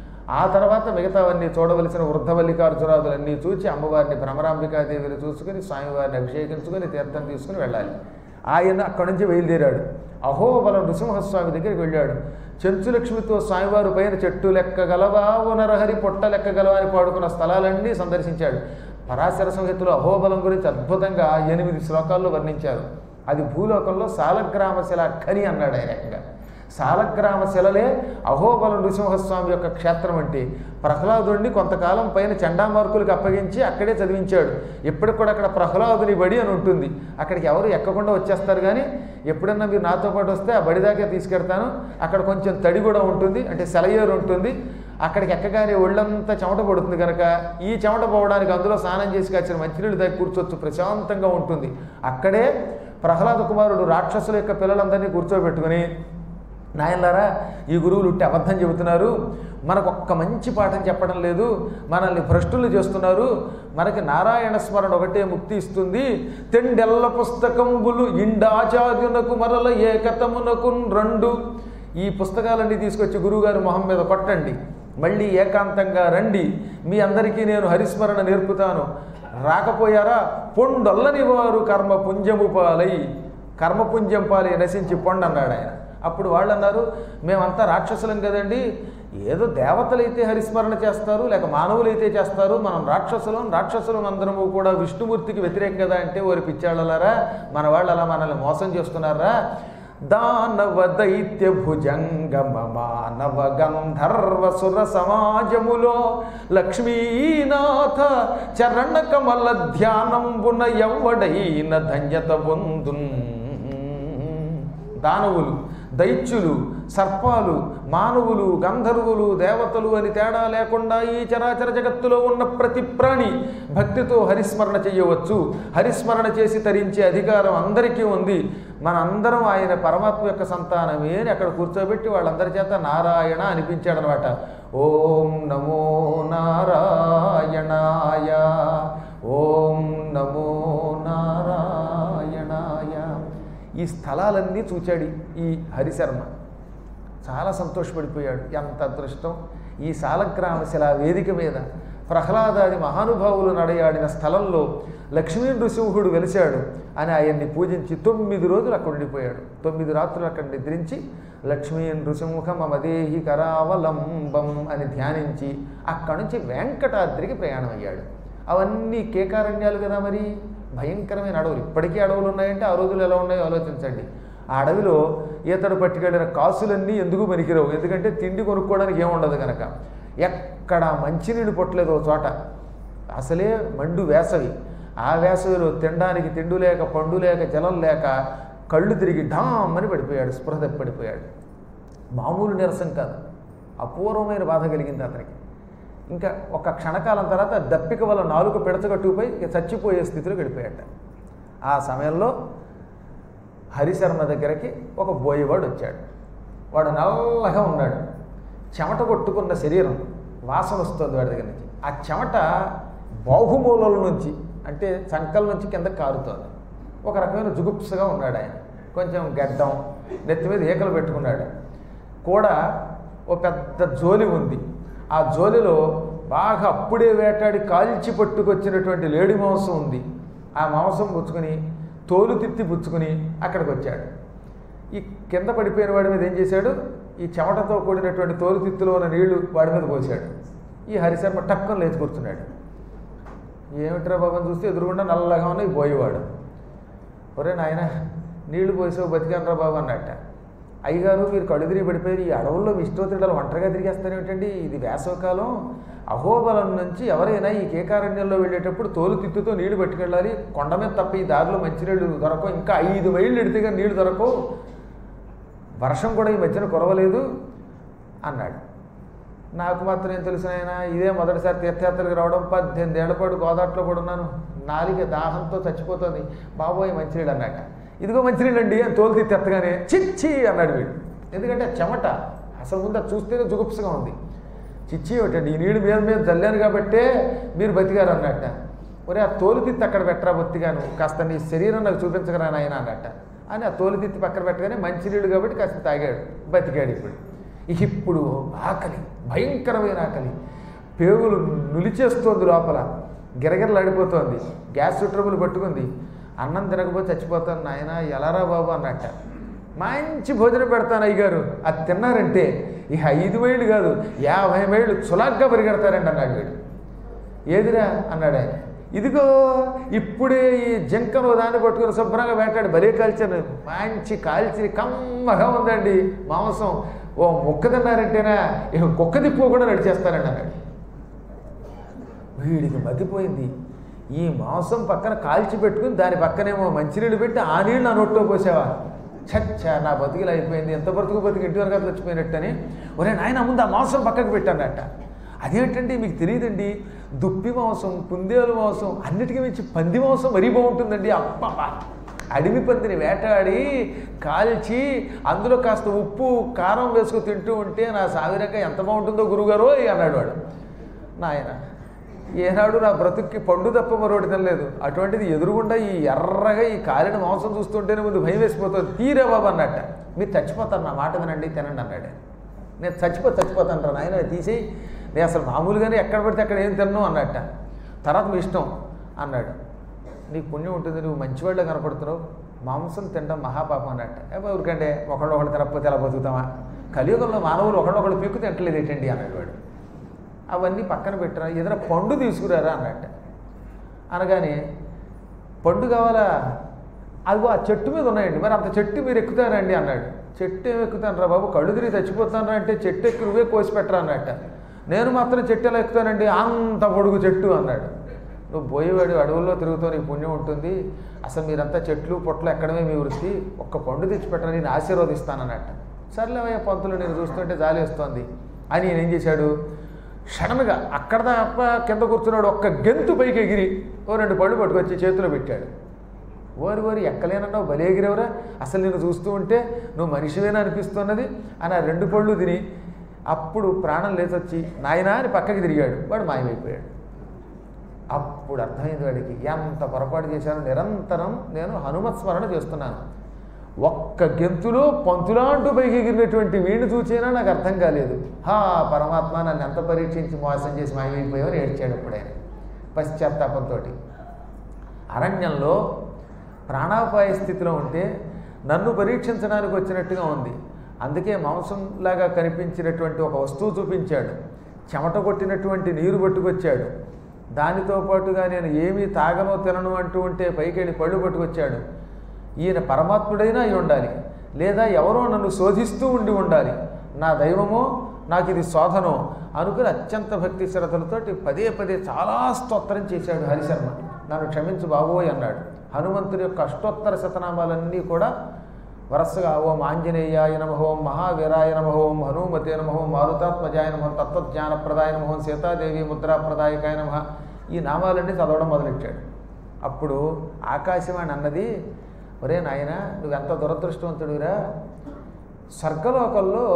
ఆ తర్వాత మిగతావన్నీ చూడవలసిన వృద్ధవల్లికార్జునాదులన్నీ చూచి అమ్మవారిని భ్రమరాంబికాదేవిని చూసుకుని స్వామివారిని అభిషేకించుకొని తీర్థం తీసుకుని వెళ్ళాలి ఆయన అక్కడి నుంచి బయలుదేరాడు అహోబలం నృసింహస్వామి దగ్గరికి వెళ్ళాడు చెంచులక్ష్మితో స్వామివారు పైన చెట్టు లెక్కగలవా ఓ నరహరి పొట్ట లెక్కగలవా అని పాడుకున్న స్థలాలన్నీ సందర్శించాడు పరాశర సంహితలో అహోబలం గురించి అద్భుతంగా ఎనిమిది శ్లోకాల్లో వర్ణించారు అది భూలోకంలో సాలగ్రామ శిల ఖని అన్నాడు ఆయన ఏకంగా సాలగ్రామ శిలలే అహోబల నృసింహస్వామి యొక్క క్షేత్రం అంటే ప్రహ్లాదుడిని కొంతకాలం పైన చండామార్కులకు అప్పగించి అక్కడే చదివించాడు ఎప్పటికి కూడా అక్కడ ప్రహ్లాదుని బడి అని ఉంటుంది అక్కడికి ఎవరు ఎక్కకుండా వచ్చేస్తారు కానీ ఎప్పుడన్నా మీరు నాతో పాటు వస్తే ఆ బడి దాకా తీసుకెడతాను అక్కడ కొంచెం తడి కూడా ఉంటుంది అంటే సెలయేరు ఉంటుంది అక్కడికి ఎక్కగానే ఒళ్ళంతా చెమట పడుతుంది కనుక ఈ చెమట పోవడానికి అందులో స్నానం చేసి కాచిన మంచినీళ్ళు దగ్గర కూర్చోవచ్చు ప్రశాంతంగా ఉంటుంది అక్కడే ప్రహ్లాద కుమారుడు రాక్షసుల యొక్క పిల్లలందరినీ కూర్చోబెట్టుకుని నాయనలారా ఈ గురువులు ఉట్టి అబద్ధం చెబుతున్నారు మనకు ఒక్క మంచి పాఠం చెప్పడం లేదు మనల్ని భ్రష్టులు చేస్తున్నారు మనకి నారాయణ స్మరణ ఒకటే ముక్తి ఇస్తుంది తెండెల్ల పుస్తకంబులు ఇండాచార్యునకు మరల ఏకతమునకు రెండు ఈ పుస్తకాలన్నీ తీసుకొచ్చి గురువుగారి మొహం మీద కొట్టండి మళ్ళీ ఏకాంతంగా రండి మీ అందరికీ నేను హరిస్మరణ నేర్పుతాను రాకపోయారా పొండొల్లని వారు కర్మ పుంజము పాలై కర్మపుంజం పాలై నశించి పొండి అన్నాడు ఆయన అప్పుడు వాళ్ళు అన్నారు మేమంతా రాక్షసులం కదండి ఏదో దేవతలైతే హరిస్మరణ చేస్తారు లేక మానవులైతే చేస్తారు మనం రాక్షసులం రాక్షసులం అందరము కూడా విష్ణుమూర్తికి వ్యతిరేకం కదా అంటే ఓరి పిచ్చాళ్ళలారా మన వాళ్ళు అలా మనల్ని మోసం చేస్తున్నారా దానవ దైత్య భుజంగమ మానవ గంధర్వ సుర సమాజములో లక్ష్మీనాథ చరణ కమల ధ్యానంబున ఎవ్వడైన ధన్యత పొందున్ దానవులు దైత్యులు సర్పాలు మానవులు గంధర్వులు దేవతలు అని తేడా లేకుండా ఈ చరాచర జగత్తులో ఉన్న ప్రతి ప్రాణి భక్తితో హరిస్మరణ చేయవచ్చు హరిస్మరణ చేసి తరించే అధికారం అందరికీ ఉంది మనందరం ఆయన పరమాత్మ యొక్క సంతానమే అని అక్కడ కూర్చోబెట్టి వాళ్ళందరి చేత నారాయణ అనిపించాడనమాట ఓం నమో నారాయణాయ ఓం నమో నారాయణాయ ఈ స్థలాలన్నీ చూచాడు ఈ హరిశర్మ చాలా సంతోషపడిపోయాడు ఎంత అదృష్టం ఈ సాలగ్రామ శిలా వేదిక మీద ప్రహ్లాదాది మహానుభావులు నడయాడిన స్థలంలో లక్ష్మీ నృసింహుడు వెలిశాడు అని ఆయన్ని పూజించి తొమ్మిది రోజులు అక్కడ ఉండిపోయాడు తొమ్మిది రాత్రులు అక్కడ నిద్రించి లక్ష్మీ నృసింహ మమదేహి కరావలంబం అని ధ్యానించి అక్కడి నుంచి వెంకటాద్రికి ప్రయాణం అయ్యాడు అవన్నీ కేకారణ్యాలు కదా మరి భయంకరమైన అడవులు ఇప్పటికీ అడవులు ఉన్నాయంటే ఆ రోజులు ఎలా ఉన్నాయో ఆలోచించండి ఆ అడవిలో ఈతడు పట్టుకెళ్ళిన కాసులన్నీ ఎందుకు పనికిరావు ఎందుకంటే తిండి కొనుక్కోవడానికి ఏముండదు కనుక ఎక్కడ మంచినీళ్ళు పొట్టలేదు ఓ చోట అసలే మండు వేసవి ఆ వేసవిలో తినడానికి తిండు లేక పండు లేక జలం లేక కళ్ళు తిరిగి ఢామ్ అని పడిపోయాడు స్పృహ తప్పి పడిపోయాడు మామూలు నీరసం కాదు అపూర్వమైన బాధ కలిగింది అతనికి ఇంకా ఒక క్షణకాలం తర్వాత దప్పిక వల్ల నాలుగు పిడచగట్టుకుపోయి ఇక చచ్చిపోయే స్థితిలో గడిపోయాట ఆ సమయంలో హరిశర్మ దగ్గరికి ఒక బోయేవాడు వచ్చాడు వాడు నల్లగా ఉన్నాడు చెమట కొట్టుకున్న శరీరం వాసన వస్తుంది వాడి దగ్గర నుంచి ఆ చెమట బాహుమూలల నుంచి అంటే చంకల నుంచి కింద కారుతోంది ఒక రకమైన జుగుప్సగా ఉన్నాడు ఆయన కొంచెం గడ్డం నెత్తి మీద ఈకలు పెట్టుకున్నాడు కూడా ఓ పెద్ద జోలి ఉంది ఆ జోలిలో బాగా అప్పుడే వేటాడి కాల్చి పట్టుకొచ్చినటువంటి లేడి మాంసం ఉంది ఆ మాంసం పుచ్చుకొని తోలు తిత్తి పుచ్చుకొని అక్కడికి వచ్చాడు ఈ కింద పడిపోయిన వాడి మీద ఏం చేశాడు ఈ చెమటతో కూడినటువంటి తోలు తిత్తులో ఉన్న నీళ్లు వాడి మీద పోసాడు ఈ హరిశర్మ టక్కన లేచి కూర్చున్నాడు ఏమిట్రా బాబని చూస్తే ఎదురుగుండా నల్లగా ఉన్న ఈ పోయేవాడు ఒరే నాయన నీళ్లు పోసావు బతికానరా బాబు అన్నట్ట అయ్యగారు మీరు కళ్ళు తిరిగి పడిపోయారు ఈ అడవుల్లో విష్ణోత్రిడలు ఒంటరిగా తిరిగేస్తారేమిటండి ఇది వేసవకాలం అహోబలం నుంచి ఎవరైనా ఈ కేకారణ్యంలో వెళ్ళేటప్పుడు తోలు తిత్తుతో నీళ్లు పట్టుకెళ్ళాలి కొండ మీద తప్ప ఈ దారిలో మంచినీళ్ళు దొరకవు ఇంకా ఐదు మైళ్ళు ఎడితే కానీ నీళ్లు దొరకవు వర్షం కూడా ఈ మధ్యన కురవలేదు అన్నాడు నాకు మాత్రం ఏం తెలుసు ఆయన ఇదే మొదటిసారి తీర్థయాత్రలకు రావడం పద్దెనిమిది ఏళ్ల పాటు గోదాట్లో కూడా ఉన్నాను నాలుగే దాహంతో చచ్చిపోతుంది బాబోయ్ మంచినీళ్ళు అన్నట్ట ఇదిగో మంచినీళ్ళు అండి అని తోలు తీసి ఎత్తగానే చిచ్చి అన్నాడు వీడు ఎందుకంటే చెమట అసలు ముందు అది చూస్తేనే జుగుప్సగా ఉంది చిచ్చి ఏమిటండి ఈ నీళ్ళు మీద మీద జల్లాను కాబట్టే మీరు బతికారు అన్నట్ట ఒరే ఆ తోలు తిత్తి అక్కడ పెట్టరా బొత్తిగాను కాస్త నీ శరీరం నాకు చూపించగరా నాయన అన్నట్ట అని ఆ తోలు తిత్తి పక్కన పెట్టగానే మంచినీళ్ళు కాబట్టి కాస్త తాగాడు బతికాడు ఇప్పుడు ఇక ఇప్పుడు ఆకలి భయంకరమైన ఆకలి పేగులు నులిచేస్తోంది లోపల గిరగిరలాడిపోతోంది గ్యాస్ ట్రబుల్ పట్టుకుంది అన్నం తినకపోతే చచ్చిపోతాను నాయన ఎలారా బాబు అన్నట్ట మంచి భోజనం పెడతాను అయ్యగారు అది తిన్నారంటే ఇక ఐదు మైళ్ళు కాదు యాభై మైళ్ళు చులాగ్గా పరిగెడతారండి అన్నాడు వీడు ఏదిరా అన్నాడు ఆయన ఇదిగో ఇప్పుడే ఈ జింకను దాన్ని పట్టుకుని శుభ్రంగా వేటాడు బలే కాల్చాను మంచి కాల్చి కమ్మగా ఉందండి మాంసం ఓ ముక్క తిన్నారంటేనా ఇక కుక్క తిప్పు కూడా నడిచేస్తానండి అన్నాడు వీడికి మతిపోయింది ఈ మాంసం పక్కన కాల్చి పెట్టుకుని దాని పక్కనేమో మంచినీళ్ళు పెట్టి ఆ నీళ్ళు నా నోట్లో పోసావా చచ్చ నా బతికిలు అయిపోయింది ఎంత బ్రతుకు బతికి ఇంటి వరకు చచ్చిపోయినట్టని ఒరే నాయన ముందు ఆ మాంసం పక్కకు పెట్టానట అదేంటండి మీకు తెలియదండి దుప్పి మాంసం కుందేలు మాంసం అన్నిటికీ మించి పంది మాంసం మరీ బాగుంటుందండి అబ్బా అడవి పందిని వేటాడి కాల్చి అందులో కాస్త ఉప్పు కారం వేసుకు తింటూ ఉంటే నా సావిరంగా ఎంత బాగుంటుందో గురుగారు అన్నాడు వాడు నాయన ఏనాడు నా బ్రతుక్కి పండు తప్ప మరొకటి తినలేదు అటువంటిది ఎదురుగుండా ఈ ఎర్రగా ఈ కాలిన మాంసం చూస్తుంటేనే ముందు భయం వేసిపోతుంది తీరే బాబు అన్నట్ట మీరు చచ్చిపోతారు నా మాట వినండి తినండి అన్నాడు నేను చచ్చిపో చచ్చిపోతాను రా నాయన తీసి నేను అసలు మామూలుగానే ఎక్కడ పడితే అక్కడ ఏం తిన్నావు అన్నట్ట తర్వాత మీ ఇష్టం అన్నాడు నీకు పుణ్యం ఉంటుంది నువ్వు మంచివాళ్ళే కనపడుతున్నావు మాంసం తినడం మహాపాపం అన్నట్ట ఏ ఊరికంటే ఒకళ్ళు ఒకళ్ళు తినకపోతే ఎలా బతుకుతామా కలియుగంలో మానవులు ఒకళ్ళొకళ్ళు పీక్కు తింటలేదు ఏంటండి అన్నాడు వాడు అవన్నీ పక్కన పెట్టరా ఏదైనా పండు తీసుకురారా అన్నట్ట అనగానే పండు కావాలా అదిగో ఆ చెట్టు మీద ఉన్నాయండి మరి అంత చెట్టు మీరు ఎక్కుతారండి అన్నాడు చెట్టు ఏమి ఎక్కుతానరా బాబు కళ్ళు తిరిగి చచ్చిపోతానరా అంటే చెట్టు ఎక్కి నువ్వే కోసి పెట్టరా అన్నట్ట నేను మాత్రం చెట్టు ఎలా ఎక్కుతానండి అంత పొడుగు చెట్టు అన్నాడు నువ్వు పోయేవాడు అడవుల్లో తిరుగుతూ నీకు పుణ్యం ఉంటుంది అసలు మీరంతా చెట్లు పొట్లు ఎక్కడమే మీ వృత్తి ఒక్క పండు తెచ్చిపెట్టని నేను ఆశీర్వదిస్తానన్నట్ట సర్లేవయ్య పంతులు నేను చూస్తుంటే జాలేస్తోంది అని ఈయన ఏం చేశాడు సడన్గా అక్కడ తప్ప కింద కూర్చున్నాడు ఒక్క గెంతు పైకి ఎగిరి ఓ రెండు పళ్ళు పట్టుకొచ్చి చేతిలో పెట్టాడు ఓరి ఓరి ఎక్కలేనన్నావు భలే ఎగిరేవరా అసలు నేను చూస్తూ ఉంటే నువ్వు మనిషివేనా అనిపిస్తున్నది అని ఆ రెండు పళ్ళు తిని అప్పుడు ప్రాణం లేచొచ్చి నాయనా అని పక్కకి తిరిగాడు వాడు మాయమైపోయాడు అప్పుడు అర్థమైంది వాడికి ఎంత పొరపాటు చేశాను నిరంతరం నేను హనుమత్ స్మరణ చేస్తున్నాను ఒక్క గెంతులో పంతులాంటూ పైకి ఎగిరినటువంటి వీడిని చూచేనా నాకు అర్థం కాలేదు హా పరమాత్మ నన్ను ఎంత పరీక్షించి మోసం చేసి మాయమైపోయామని ఏడ్చాడు ఇప్పుడు ఆయన పశ్చాత్తాపంతో అరణ్యంలో ప్రాణాపాయ స్థితిలో ఉంటే నన్ను పరీక్షించడానికి వచ్చినట్టుగా ఉంది అందుకే మాంసంలాగా కనిపించినటువంటి ఒక వస్తువు చూపించాడు చెమట కొట్టినటువంటి నీరు పట్టుకొచ్చాడు దానితో పాటుగా నేను ఏమీ తాగనో తినను అంటూ ఉంటే పైకెళ్ళి పళ్ళు పట్టుకొచ్చాడు ఈయన పరమాత్ముడైనా అయి ఉండాలి లేదా ఎవరో నన్ను శోధిస్తూ ఉండి ఉండాలి నా దైవమో నాకు ఇది శోధనో అనుకుని అత్యంత భక్తి శ్రద్ధలతోటి పదే పదే చాలా స్తోత్రం చేశాడు హరిశర్మ నన్ను క్షమించు బాబోయ్ అన్నాడు హనుమంతుడి యొక్క అష్టోత్తర శతనామాలన్నీ కూడా వరసగా ఓం ఆంజనేయాయ నమ ఓం మహావీరాయ నమ ఓం హనుమతే నమ ఓం మారుతాత్మజాయ నమ తత్వజ్ఞానప్రదాయ నమ ఓం సీతాదేవి ముద్రాప్రదాయకాయ నమ ఈ నామాలన్నీ చదవడం మొదలెట్టాడు అప్పుడు ఆకాశవాణి అన్నది ఒరే నాయన నువ్వెంత దురదృష్టవంతుడిరా స్వర్గలోకంలో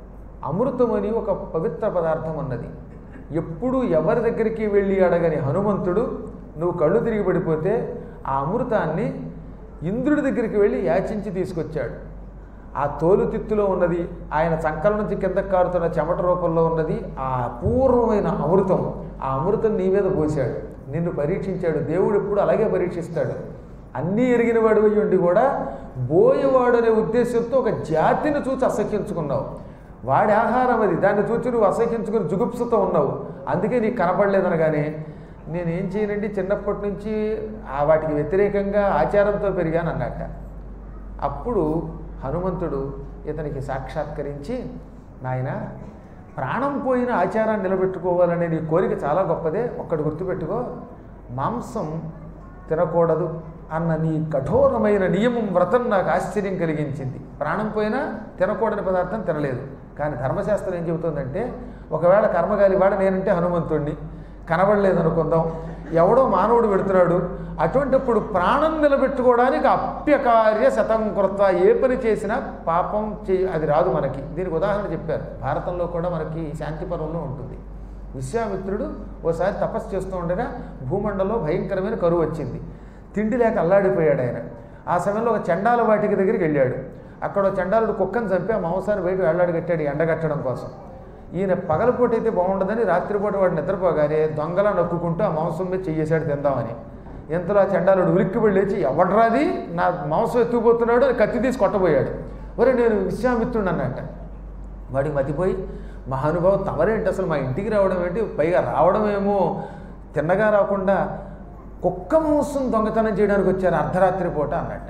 అమృతమని ఒక పవిత్ర పదార్థం ఉన్నది ఎప్పుడు ఎవరి దగ్గరికి వెళ్ళి అడగని హనుమంతుడు నువ్వు కళ్ళు తిరిగి పడిపోతే ఆ అమృతాన్ని ఇంద్రుడి దగ్గరికి వెళ్ళి యాచించి తీసుకొచ్చాడు ఆ తోలు తిత్తులో ఉన్నది ఆయన చంకల నుంచి కిందకు కారుతున్న చెమట రూపంలో ఉన్నది ఆ అపూర్వమైన అమృతం ఆ అమృతం నీ మీద పోశాడు నిన్ను పరీక్షించాడు దేవుడు ఎప్పుడు అలాగే పరీక్షిస్తాడు అన్నీ ఎరిగిన వాడు అయి ఉండి కూడా బోయవాడు అనే ఉద్దేశంతో ఒక జాతిని చూసి అసహ్యించుకున్నావు వాడి ఆహారం అది దాన్ని చూసి నువ్వు అసహ్యించుకుని జుగుప్సతో ఉన్నావు అందుకే నీకు కనపడలేదనగానే నేనేం చేయనండి చిన్నప్పటి నుంచి ఆ వాటికి వ్యతిరేకంగా ఆచారంతో పెరిగాను అన్నట్ట అప్పుడు హనుమంతుడు ఇతనికి సాక్షాత్కరించి నాయన ప్రాణం పోయిన ఆచారాన్ని నిలబెట్టుకోవాలనే నీ కోరిక చాలా గొప్పదే ఒక్కటి గుర్తుపెట్టుకో మాంసం తినకూడదు అన్న నీ కఠోరమైన నియమం వ్రతం నాకు ఆశ్చర్యం కలిగించింది ప్రాణం పోయినా తినకూడని పదార్థం తినలేదు కానీ ధర్మశాస్త్రం ఏం చెబుతుందంటే ఒకవేళ కర్మగాలి వాడ నేనంటే హనుమంతుణ్ణి కనబడలేదు అనుకుందాం ఎవడో మానవుడు పెడుతున్నాడు అటువంటిప్పుడు ప్రాణం నిలబెట్టుకోవడానికి అప్యకార్య శతం కృత ఏ పని చేసినా పాపం చే అది రాదు మనకి దీనికి ఉదాహరణ చెప్పారు భారతంలో కూడా మనకి శాంతి పర్వంలో ఉంటుంది విశ్వామిత్రుడు ఓసారి తపస్సు చేస్తూ ఉండగా భూమండలంలో భయంకరమైన కరువు వచ్చింది తిండి లేక అల్లాడిపోయాడు ఆయన ఆ సమయంలో ఒక చండాల వాటికి దగ్గరికి వెళ్ళాడు అక్కడ ఒక చండాలుడు కుక్కను చంపి ఆ మాంసాన్ని బయట వేలాడి కట్టాడు ఎండగట్టడం కోసం ఈయన పగలపూట అయితే బాగుండదని రాత్రిపూట వాడు నిద్రపోగానే దొంగలా నొక్కుంటూ ఆ మాంసం మీద చెయ్యేశాడు తిందామని ఇంతలో ఆ చండాలుడు ఉలిక్కి లేచి ఎవడ్రాది నా మాంసం ఎత్తుకుపోతున్నాడు అని కత్తి తీసి కొట్టబోయాడు ఒరే నేను విశ్వామిత్రుడు అన్నట్ట వాడికి మతిపోయి మహానుభావం తమరేంటి అసలు మా ఇంటికి రావడం ఏంటి పైగా రావడం ఏమో తిన్నగా రాకుండా కుక్క మాంసం దొంగతనం చేయడానికి వచ్చారు అర్ధరాత్రి పూట అన్నట్ట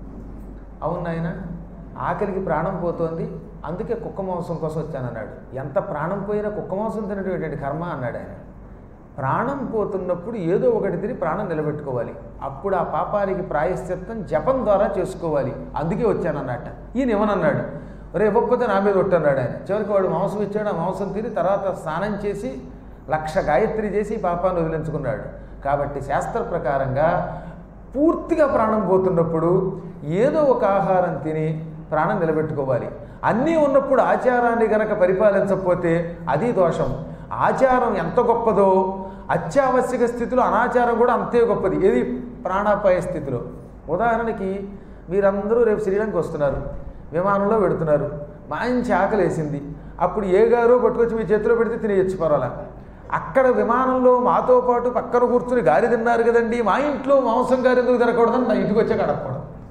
అవును నాయన ఆకలికి ప్రాణం పోతోంది అందుకే కుక్క మాంసం కోసం వచ్చానన్నాడు ఎంత ప్రాణం పోయినా కుక్క మాంసం తినటువంటి కర్మ అన్నాడు ఆయన ప్రాణం పోతున్నప్పుడు ఏదో ఒకటి తిని ప్రాణం నిలబెట్టుకోవాలి అప్పుడు ఆ పాపానికి ప్రాయశ్చిత్తం జపం ద్వారా చేసుకోవాలి అందుకే వచ్చానన్నట్ట ఈయన ఇవ్వనన్నాడు రే ఇవ్వకపోతే నా మీద కొట్టన్నాడు ఆయన చివరికి వాడు మాంసం ఇచ్చాడు ఆ మాంసం తిని తర్వాత స్నానం చేసి లక్ష గాయత్రి చేసి ఈ పాపాన్ని వదిలించుకున్నాడు కాబట్టి శాస్త్ర ప్రకారంగా పూర్తిగా ప్రాణం పోతున్నప్పుడు ఏదో ఒక ఆహారం తిని ప్రాణం నిలబెట్టుకోవాలి అన్నీ ఉన్నప్పుడు ఆచారాన్ని గనక పరిపాలించకపోతే అది దోషం ఆచారం ఎంత గొప్పదో అత్యావశ్యక స్థితిలో అనాచారం కూడా అంతే గొప్పది ఏది ప్రాణాపాయ స్థితిలో ఉదాహరణకి మీరందరూ రేపు శ్రీలంక వస్తున్నారు విమానంలో పెడుతున్నారు మంచి ఆకలి వేసింది అప్పుడు ఏ గారో పట్టుకొచ్చి మీ చేతిలో పెడితే తినేయచ్చు పర్వాలా అక్కడ విమానంలో మాతో పాటు పక్కన కూర్చుని గారి తిన్నారు కదండి మా ఇంట్లో మాంసం గారి ఎందుకు తినకూడదని నా ఇంటికి వచ్చాక అడగకూడదు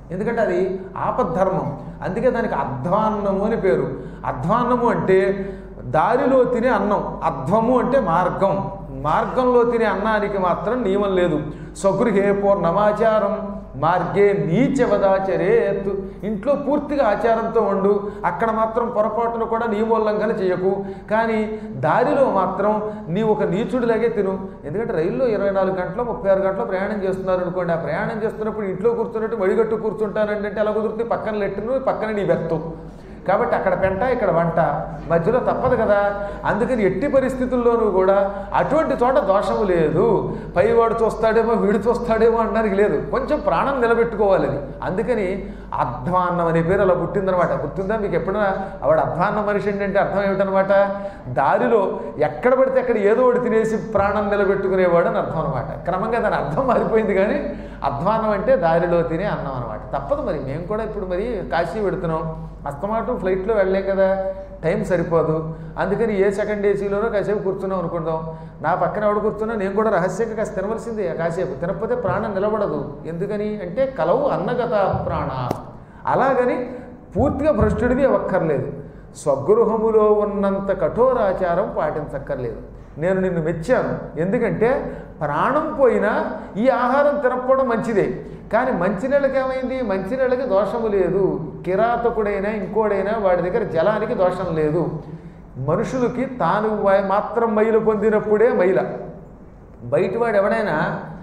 ఎందుకంటే అది ఆపద్ధర్మం అందుకే దానికి అధ్వాన్నము అని పేరు అధ్వాన్నము అంటే దారిలో తినే అన్నం అధ్వము అంటే మార్గం మార్గంలో తినే అన్నానికి మాత్రం నియమం లేదు స్వగృహే పూర్ణమాచారం మార్గే నీచవదాచరేత్ ఇంట్లో పూర్తిగా ఆచారంతో ఉండు అక్కడ మాత్రం పొరపాటును కూడా నియమోల్లంఘన చేయకు కానీ దారిలో మాత్రం నీ ఒక నీచుడిలాగే తిను ఎందుకంటే రైల్లో ఇరవై నాలుగు గంటలు ముప్పై ఆరు గంటలు ప్రయాణం చేస్తున్నారు అనుకోండి ఆ ప్రయాణం చేస్తున్నప్పుడు ఇంట్లో కూర్చున్నట్టు వడిగట్టు కూర్చుంటానంటే అంటే అలా కుదిరితే పక్కన లెట్టును పక్కన నీ బెత్తం కాబట్టి అక్కడ పెంట ఇక్కడ వంట మధ్యలో తప్పదు కదా అందుకని ఎట్టి పరిస్థితుల్లోనూ కూడా అటువంటి చోట దోషము లేదు పైవాడు చూస్తాడేమో వీడు చూస్తాడేమో అనడానికి లేదు కొంచెం ప్రాణం నిలబెట్టుకోవాలి అది అందుకని అధ్వాన్నం అనే పేరు అలా పుట్టిందనమాట గుర్తుందా మీకు ఎప్పుడైనా ఆవిడ అధ్వాన్న మనిషి అంటే అర్థం ఏమిటనమాట దారిలో ఎక్కడ పడితే అక్కడ ఏదో ఒకటి తినేసి ప్రాణం నిలబెట్టుకునేవాడు అని అర్థం అనమాట క్రమంగా దాని అర్థం మారిపోయింది కానీ అధ్వాన్నం అంటే దారిలో తినే అన్నం అనమాట తప్పదు మరి మేము కూడా ఇప్పుడు మరి కాశీ పెడుతున్నాం అస్తమాటం ఫ్లైట్లో వెళ్ళలేం కదా టైం సరిపోదు అందుకని ఏ సెకండ్ ఏసీలోనో కాసేపు కూర్చున్నాం అనుకుందాం నా పక్కన ఎవడు కూర్చున్నా నేను కూడా రహస్యంగా కాస్త తినవలసిందే కాసేపు తినకపోతే ప్రాణం నిలబడదు ఎందుకని అంటే కలవు అన్నగత ప్రాణ అలాగని పూర్తిగా భ్రష్టుడిది అవ్వక్కర్లేదు స్వగృహములో ఉన్నంత కఠోరాచారం పాటించక్కర్లేదు నేను నిన్ను మెచ్చాను ఎందుకంటే ప్రాణం పోయినా ఈ ఆహారం తినకపోవడం మంచిదే కానీ మంచినీళ్ళకి ఏమైంది మంచినీళ్ళకి దోషము లేదు కిరాతకుడైనా ఇంకోడైనా వాడి దగ్గర జలానికి దోషం లేదు మనుషులకి తాను వా- మాత్రం మైలు పొందినప్పుడే మైల బయటివాడు ఎవడైనా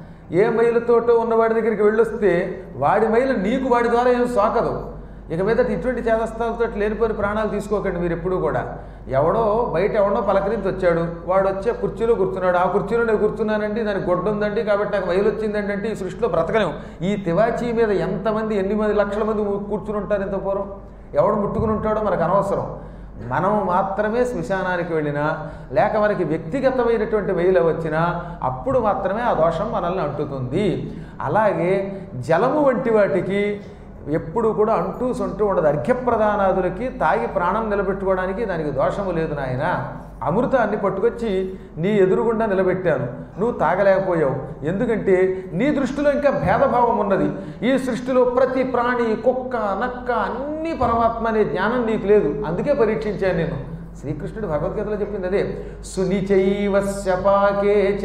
ఏ మైలుతోటో ఉన్నవాడి దగ్గరికి వెళ్ళొస్తే వాడి మైలు నీకు వాడి ద్వారా ఏం సోకదు ఇక మీద ఇటువంటి చేదస్తాలతో లేనిపోని ప్రాణాలు తీసుకోకండి మీరు ఎప్పుడూ కూడా ఎవడో బయట ఎవడో పలకరించి వచ్చాడు వాడు వచ్చే కుర్చీలో కూర్చున్నాడు ఆ కుర్చీలో నేను కూర్చున్నానండి దానికి గొడ్డు ఉందండి కాబట్టి నాకు మైలు వచ్చిందండి అంటే ఈ సృష్టిలో బ్రతకలేము ఈ తివాచీ మీద ఎంతమంది ఎన్ని మంది లక్షల మంది కూర్చుని ఉంటారు ఇంత పూర్వం ఎవడు ముట్టుకుని ఉంటాడో మనకు అనవసరం మనం మాత్రమే శ్మశానానికి వెళ్ళినా లేక మనకి వ్యక్తిగతమైనటువంటి వెయిల వచ్చినా అప్పుడు మాత్రమే ఆ దోషం మనల్ని అంటుతుంది అలాగే జలము వంటి వాటికి ఎప్పుడు కూడా అంటూ సొంటూ ఉండదు అర్ఘ్యప్రదానాదులకి తాగి ప్రాణం నిలబెట్టుకోవడానికి దానికి దోషము లేదు నాయన అమృతాన్ని పట్టుకొచ్చి నీ ఎదురుగుండా నిలబెట్టాను నువ్వు తాగలేకపోయావు ఎందుకంటే నీ దృష్టిలో ఇంకా భేదభావం ఉన్నది ఈ సృష్టిలో ప్రతి ప్రాణి కుక్క నక్క అన్ని పరమాత్మ అనే జ్ఞానం నీకు లేదు అందుకే పరీక్షించాను నేను శ్రీకృష్ణుడు భగవద్గీతలో చెప్పింది అదే సునిచైవ శపాకేచ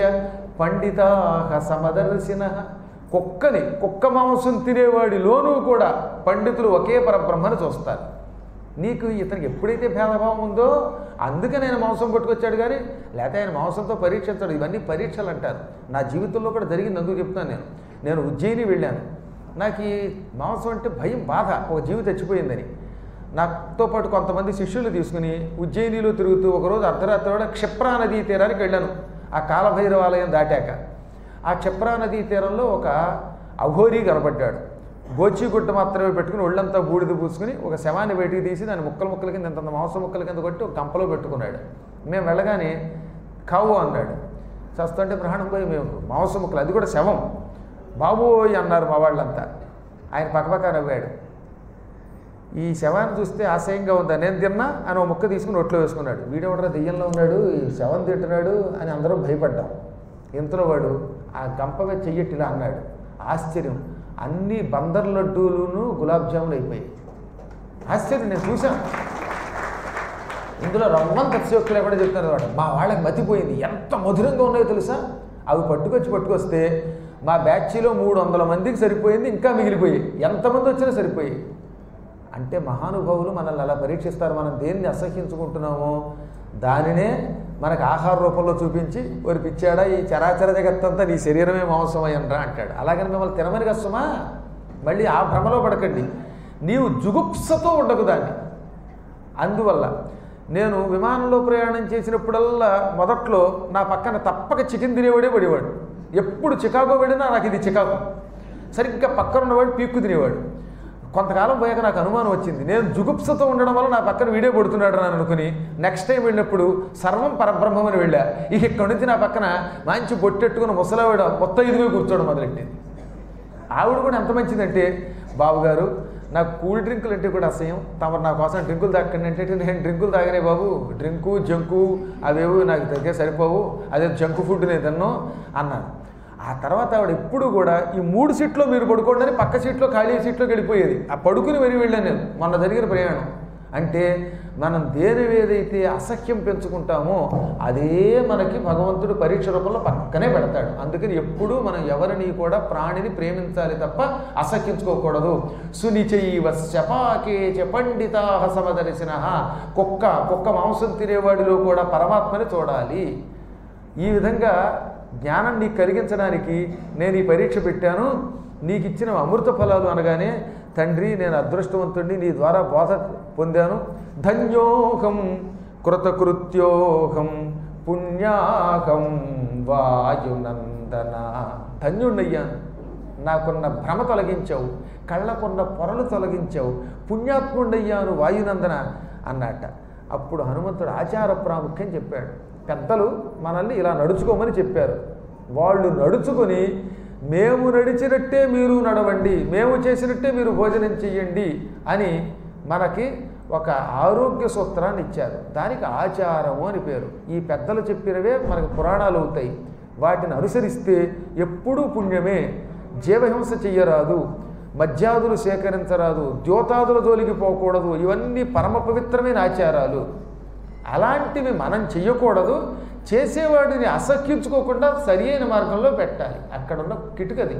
పండితాహ సమదర్శిన కుక్కని కుక్క మాంసం తినేవాడిలోనూ కూడా పండితులు ఒకే పరబ్రహ్మను చూస్తారు నీకు ఇతనికి ఎప్పుడైతే భేదభావం ఉందో అందుకే నేను మాంసం పట్టుకొచ్చాడు కానీ లేకపోతే ఆయన మాంసంతో పరీక్షించాడు ఇవన్నీ పరీక్షలు అంటారు నా జీవితంలో కూడా జరిగింది అందుకు చెప్తాను నేను నేను ఉజ్జయిని వెళ్ళాను నాకు ఈ మాంసం అంటే భయం బాధ ఒక జీవి చచ్చిపోయిందని నాతో పాటు కొంతమంది శిష్యులు తీసుకుని ఉజ్జయినిలో తిరుగుతూ ఒకరోజు అర్ధరాత్రి వేళ క్షిప్రా నదీ తీరానికి వెళ్ళాను ఆ కాలభైరవాలయం దాటాక ఆ క్షిప్రా నదీ తీరంలో ఒక అఘోరీ కనపడ్డాడు గోచిగుడ్డ మాత్రమే పెట్టుకుని ఒళ్ళంతా బూడిద పూసుకుని ఒక శవాన్ని బయటికి తీసి దాన్ని ముక్కల ముక్కల కింద ఇంత మాంసం ముక్కల కింద కొట్టి ఒక గంపలో పెట్టుకున్నాడు మేము వెళ్ళగానే కావు అన్నాడు చస్తుంటే ప్రాణం పోయి మేము మాంసం ముక్కలు అది కూడా శవం బాబోయ్ అన్నారు మా వాళ్ళంతా ఆయన పక్కపక్క నవ్వాడు ఈ శవాన్ని చూస్తే ఆశయంగా ఉందా నేను తిన్నా అని ఒక ముక్క తీసుకుని ఒట్లో వేసుకున్నాడు వీడెవడరా దెయ్యంలో ఉన్నాడు ఈ శవం తింటున్నాడు అని అందరూ భయపడ్డాం ఇంతలో వాడు ఆ గంపగా చెయ్యట్టిలా అన్నాడు ఆశ్చర్యం అన్ని బందర్ లడ్డూలును గులాబ్ జాములు అయిపోయాయి ఆశ్చర్యం నేను చూశాను ఇందులో రమ్మంత అతిశయోక్తులు కూడా చెప్తాను అనమాట మా వాళ్ళకి మతిపోయింది ఎంత మధురంగా ఉన్నాయో తెలుసా అవి పట్టుకొచ్చి పట్టుకొస్తే మా బ్యాచ్లో మూడు వందల మందికి సరిపోయింది ఇంకా మిగిలిపోయాయి ఎంతమంది వచ్చినా సరిపోయాయి అంటే మహానుభావులు మనల్ని అలా పరీక్షిస్తారు మనం దేన్ని అసహ్యించుకుంటున్నామో దానినే మనకు ఆహార రూపంలో చూపించి ఒరి పిచ్చాడా ఈ చరాచర జగత్తంతా నీ శరీరమే మాంసమయ్యనరా అంటాడు అలాగని మిమ్మల్ని తినమని కష్టమా మళ్ళీ ఆ భ్రమలో పడకండి నీవు జుగుప్సతో ఉండకు దాన్ని అందువల్ల నేను విమానంలో ప్రయాణం చేసినప్పుడల్లా మొదట్లో నా పక్కన తప్పక చికెన్ తినేవాడే పడేవాడు ఎప్పుడు చికాగో వెళ్ళినా నాకు ఇది చికాగో సరిగ్గా పక్కన ఉన్నవాడు పీక్కు తినేవాడు కొంతకాలం పోయాక నాకు అనుమానం వచ్చింది నేను జుగుప్సతో ఉండడం వల్ల నా పక్కన వీడే పడుతున్నాడు అని అనుకుని నెక్స్ట్ టైం వెళ్ళినప్పుడు సర్వం పరబ్రహ్మం అని వెళ్ళా ఇక ఇక్కడి నుంచి నా పక్కన మంచి బొట్టెట్టుకున్న ముసలావిడ మొత్తం ఇదిగా కూర్చోవడం మొదలెట్టింది ఆవిడ కూడా ఎంత మంచిదంటే బాబు గారు నాకు కూల్ డ్రింకులు అంటే కూడా అసహ్యం తమరు నా కోసం డ్రింకులు తాకండి అంటే నేను డ్రింకులు తాగనే బాబు డ్రింకు జంకు అవేవి నాకు దగ్గర సరిపోవు అదే జంకు ఫుడ్ నేను తిన్నాను అన్నాను ఆ తర్వాత ఆవిడ ఎప్పుడు కూడా ఈ మూడు సీట్లో మీరు పడుకోండి అని పక్క సీట్లో ఖాళీ సీట్లోకి వెళ్ళిపోయేది ఆ పడుకుని మరీ వెళ్ళాను నేను మొన్న జరిగిన ప్రయాణం అంటే మనం దేని ఏదైతే అసహ్యం పెంచుకుంటామో అదే మనకి భగవంతుడు పరీక్ష రూపంలో పక్కనే పెడతాడు అందుకని ఎప్పుడూ మనం ఎవరిని కూడా ప్రాణిని ప్రేమించాలి తప్ప అసహ్యించుకోకూడదు సునిచైవ శపాకే చ పండితా సమదర్శన కుక్క కుక్క మాంసం తినేవాడిలో కూడా పరమాత్మని చూడాలి ఈ విధంగా జ్ఞానం నీకు కలిగించడానికి నేను ఈ పరీక్ష పెట్టాను నీకు ఇచ్చిన అమృత ఫలాలు అనగానే తండ్రి నేను అదృష్టవంతుడిని నీ ద్వారా బోధ పొందాను ధన్యోహం కృతకృత్యోహం పుణ్యాహం వాయునందన ధన్యుణ్ణయ్యాను నాకున్న భ్రమ తొలగించావు కళ్ళకున్న పొరలు తొలగించావు పుణ్యాత్ముండయ్యాను వాయునందన అన్నట్ట అప్పుడు హనుమంతుడు ఆచార ప్రాముఖ్యం చెప్పాడు పెద్దలు మనల్ని ఇలా నడుచుకోమని చెప్పారు వాళ్ళు నడుచుకొని మేము నడిచినట్టే మీరు నడవండి మేము చేసినట్టే మీరు భోజనం చెయ్యండి అని మనకి ఒక ఆరోగ్య సూత్రాన్ని ఇచ్చారు దానికి ఆచారము అని పేరు ఈ పెద్దలు చెప్పినవే మనకు పురాణాలు అవుతాయి వాటిని అనుసరిస్తే ఎప్పుడూ పుణ్యమే జీవహింస చెయ్యరాదు మద్యాదులు సేకరించరాదు ద్యోతాదుల జోలికి పోకూడదు ఇవన్నీ పరమ పవిత్రమైన ఆచారాలు అలాంటివి మనం చెయ్యకూడదు చేసేవాడిని అసహ్యించుకోకుండా సరి అయిన మార్గంలో పెట్టాలి అక్కడున్న కిటుకది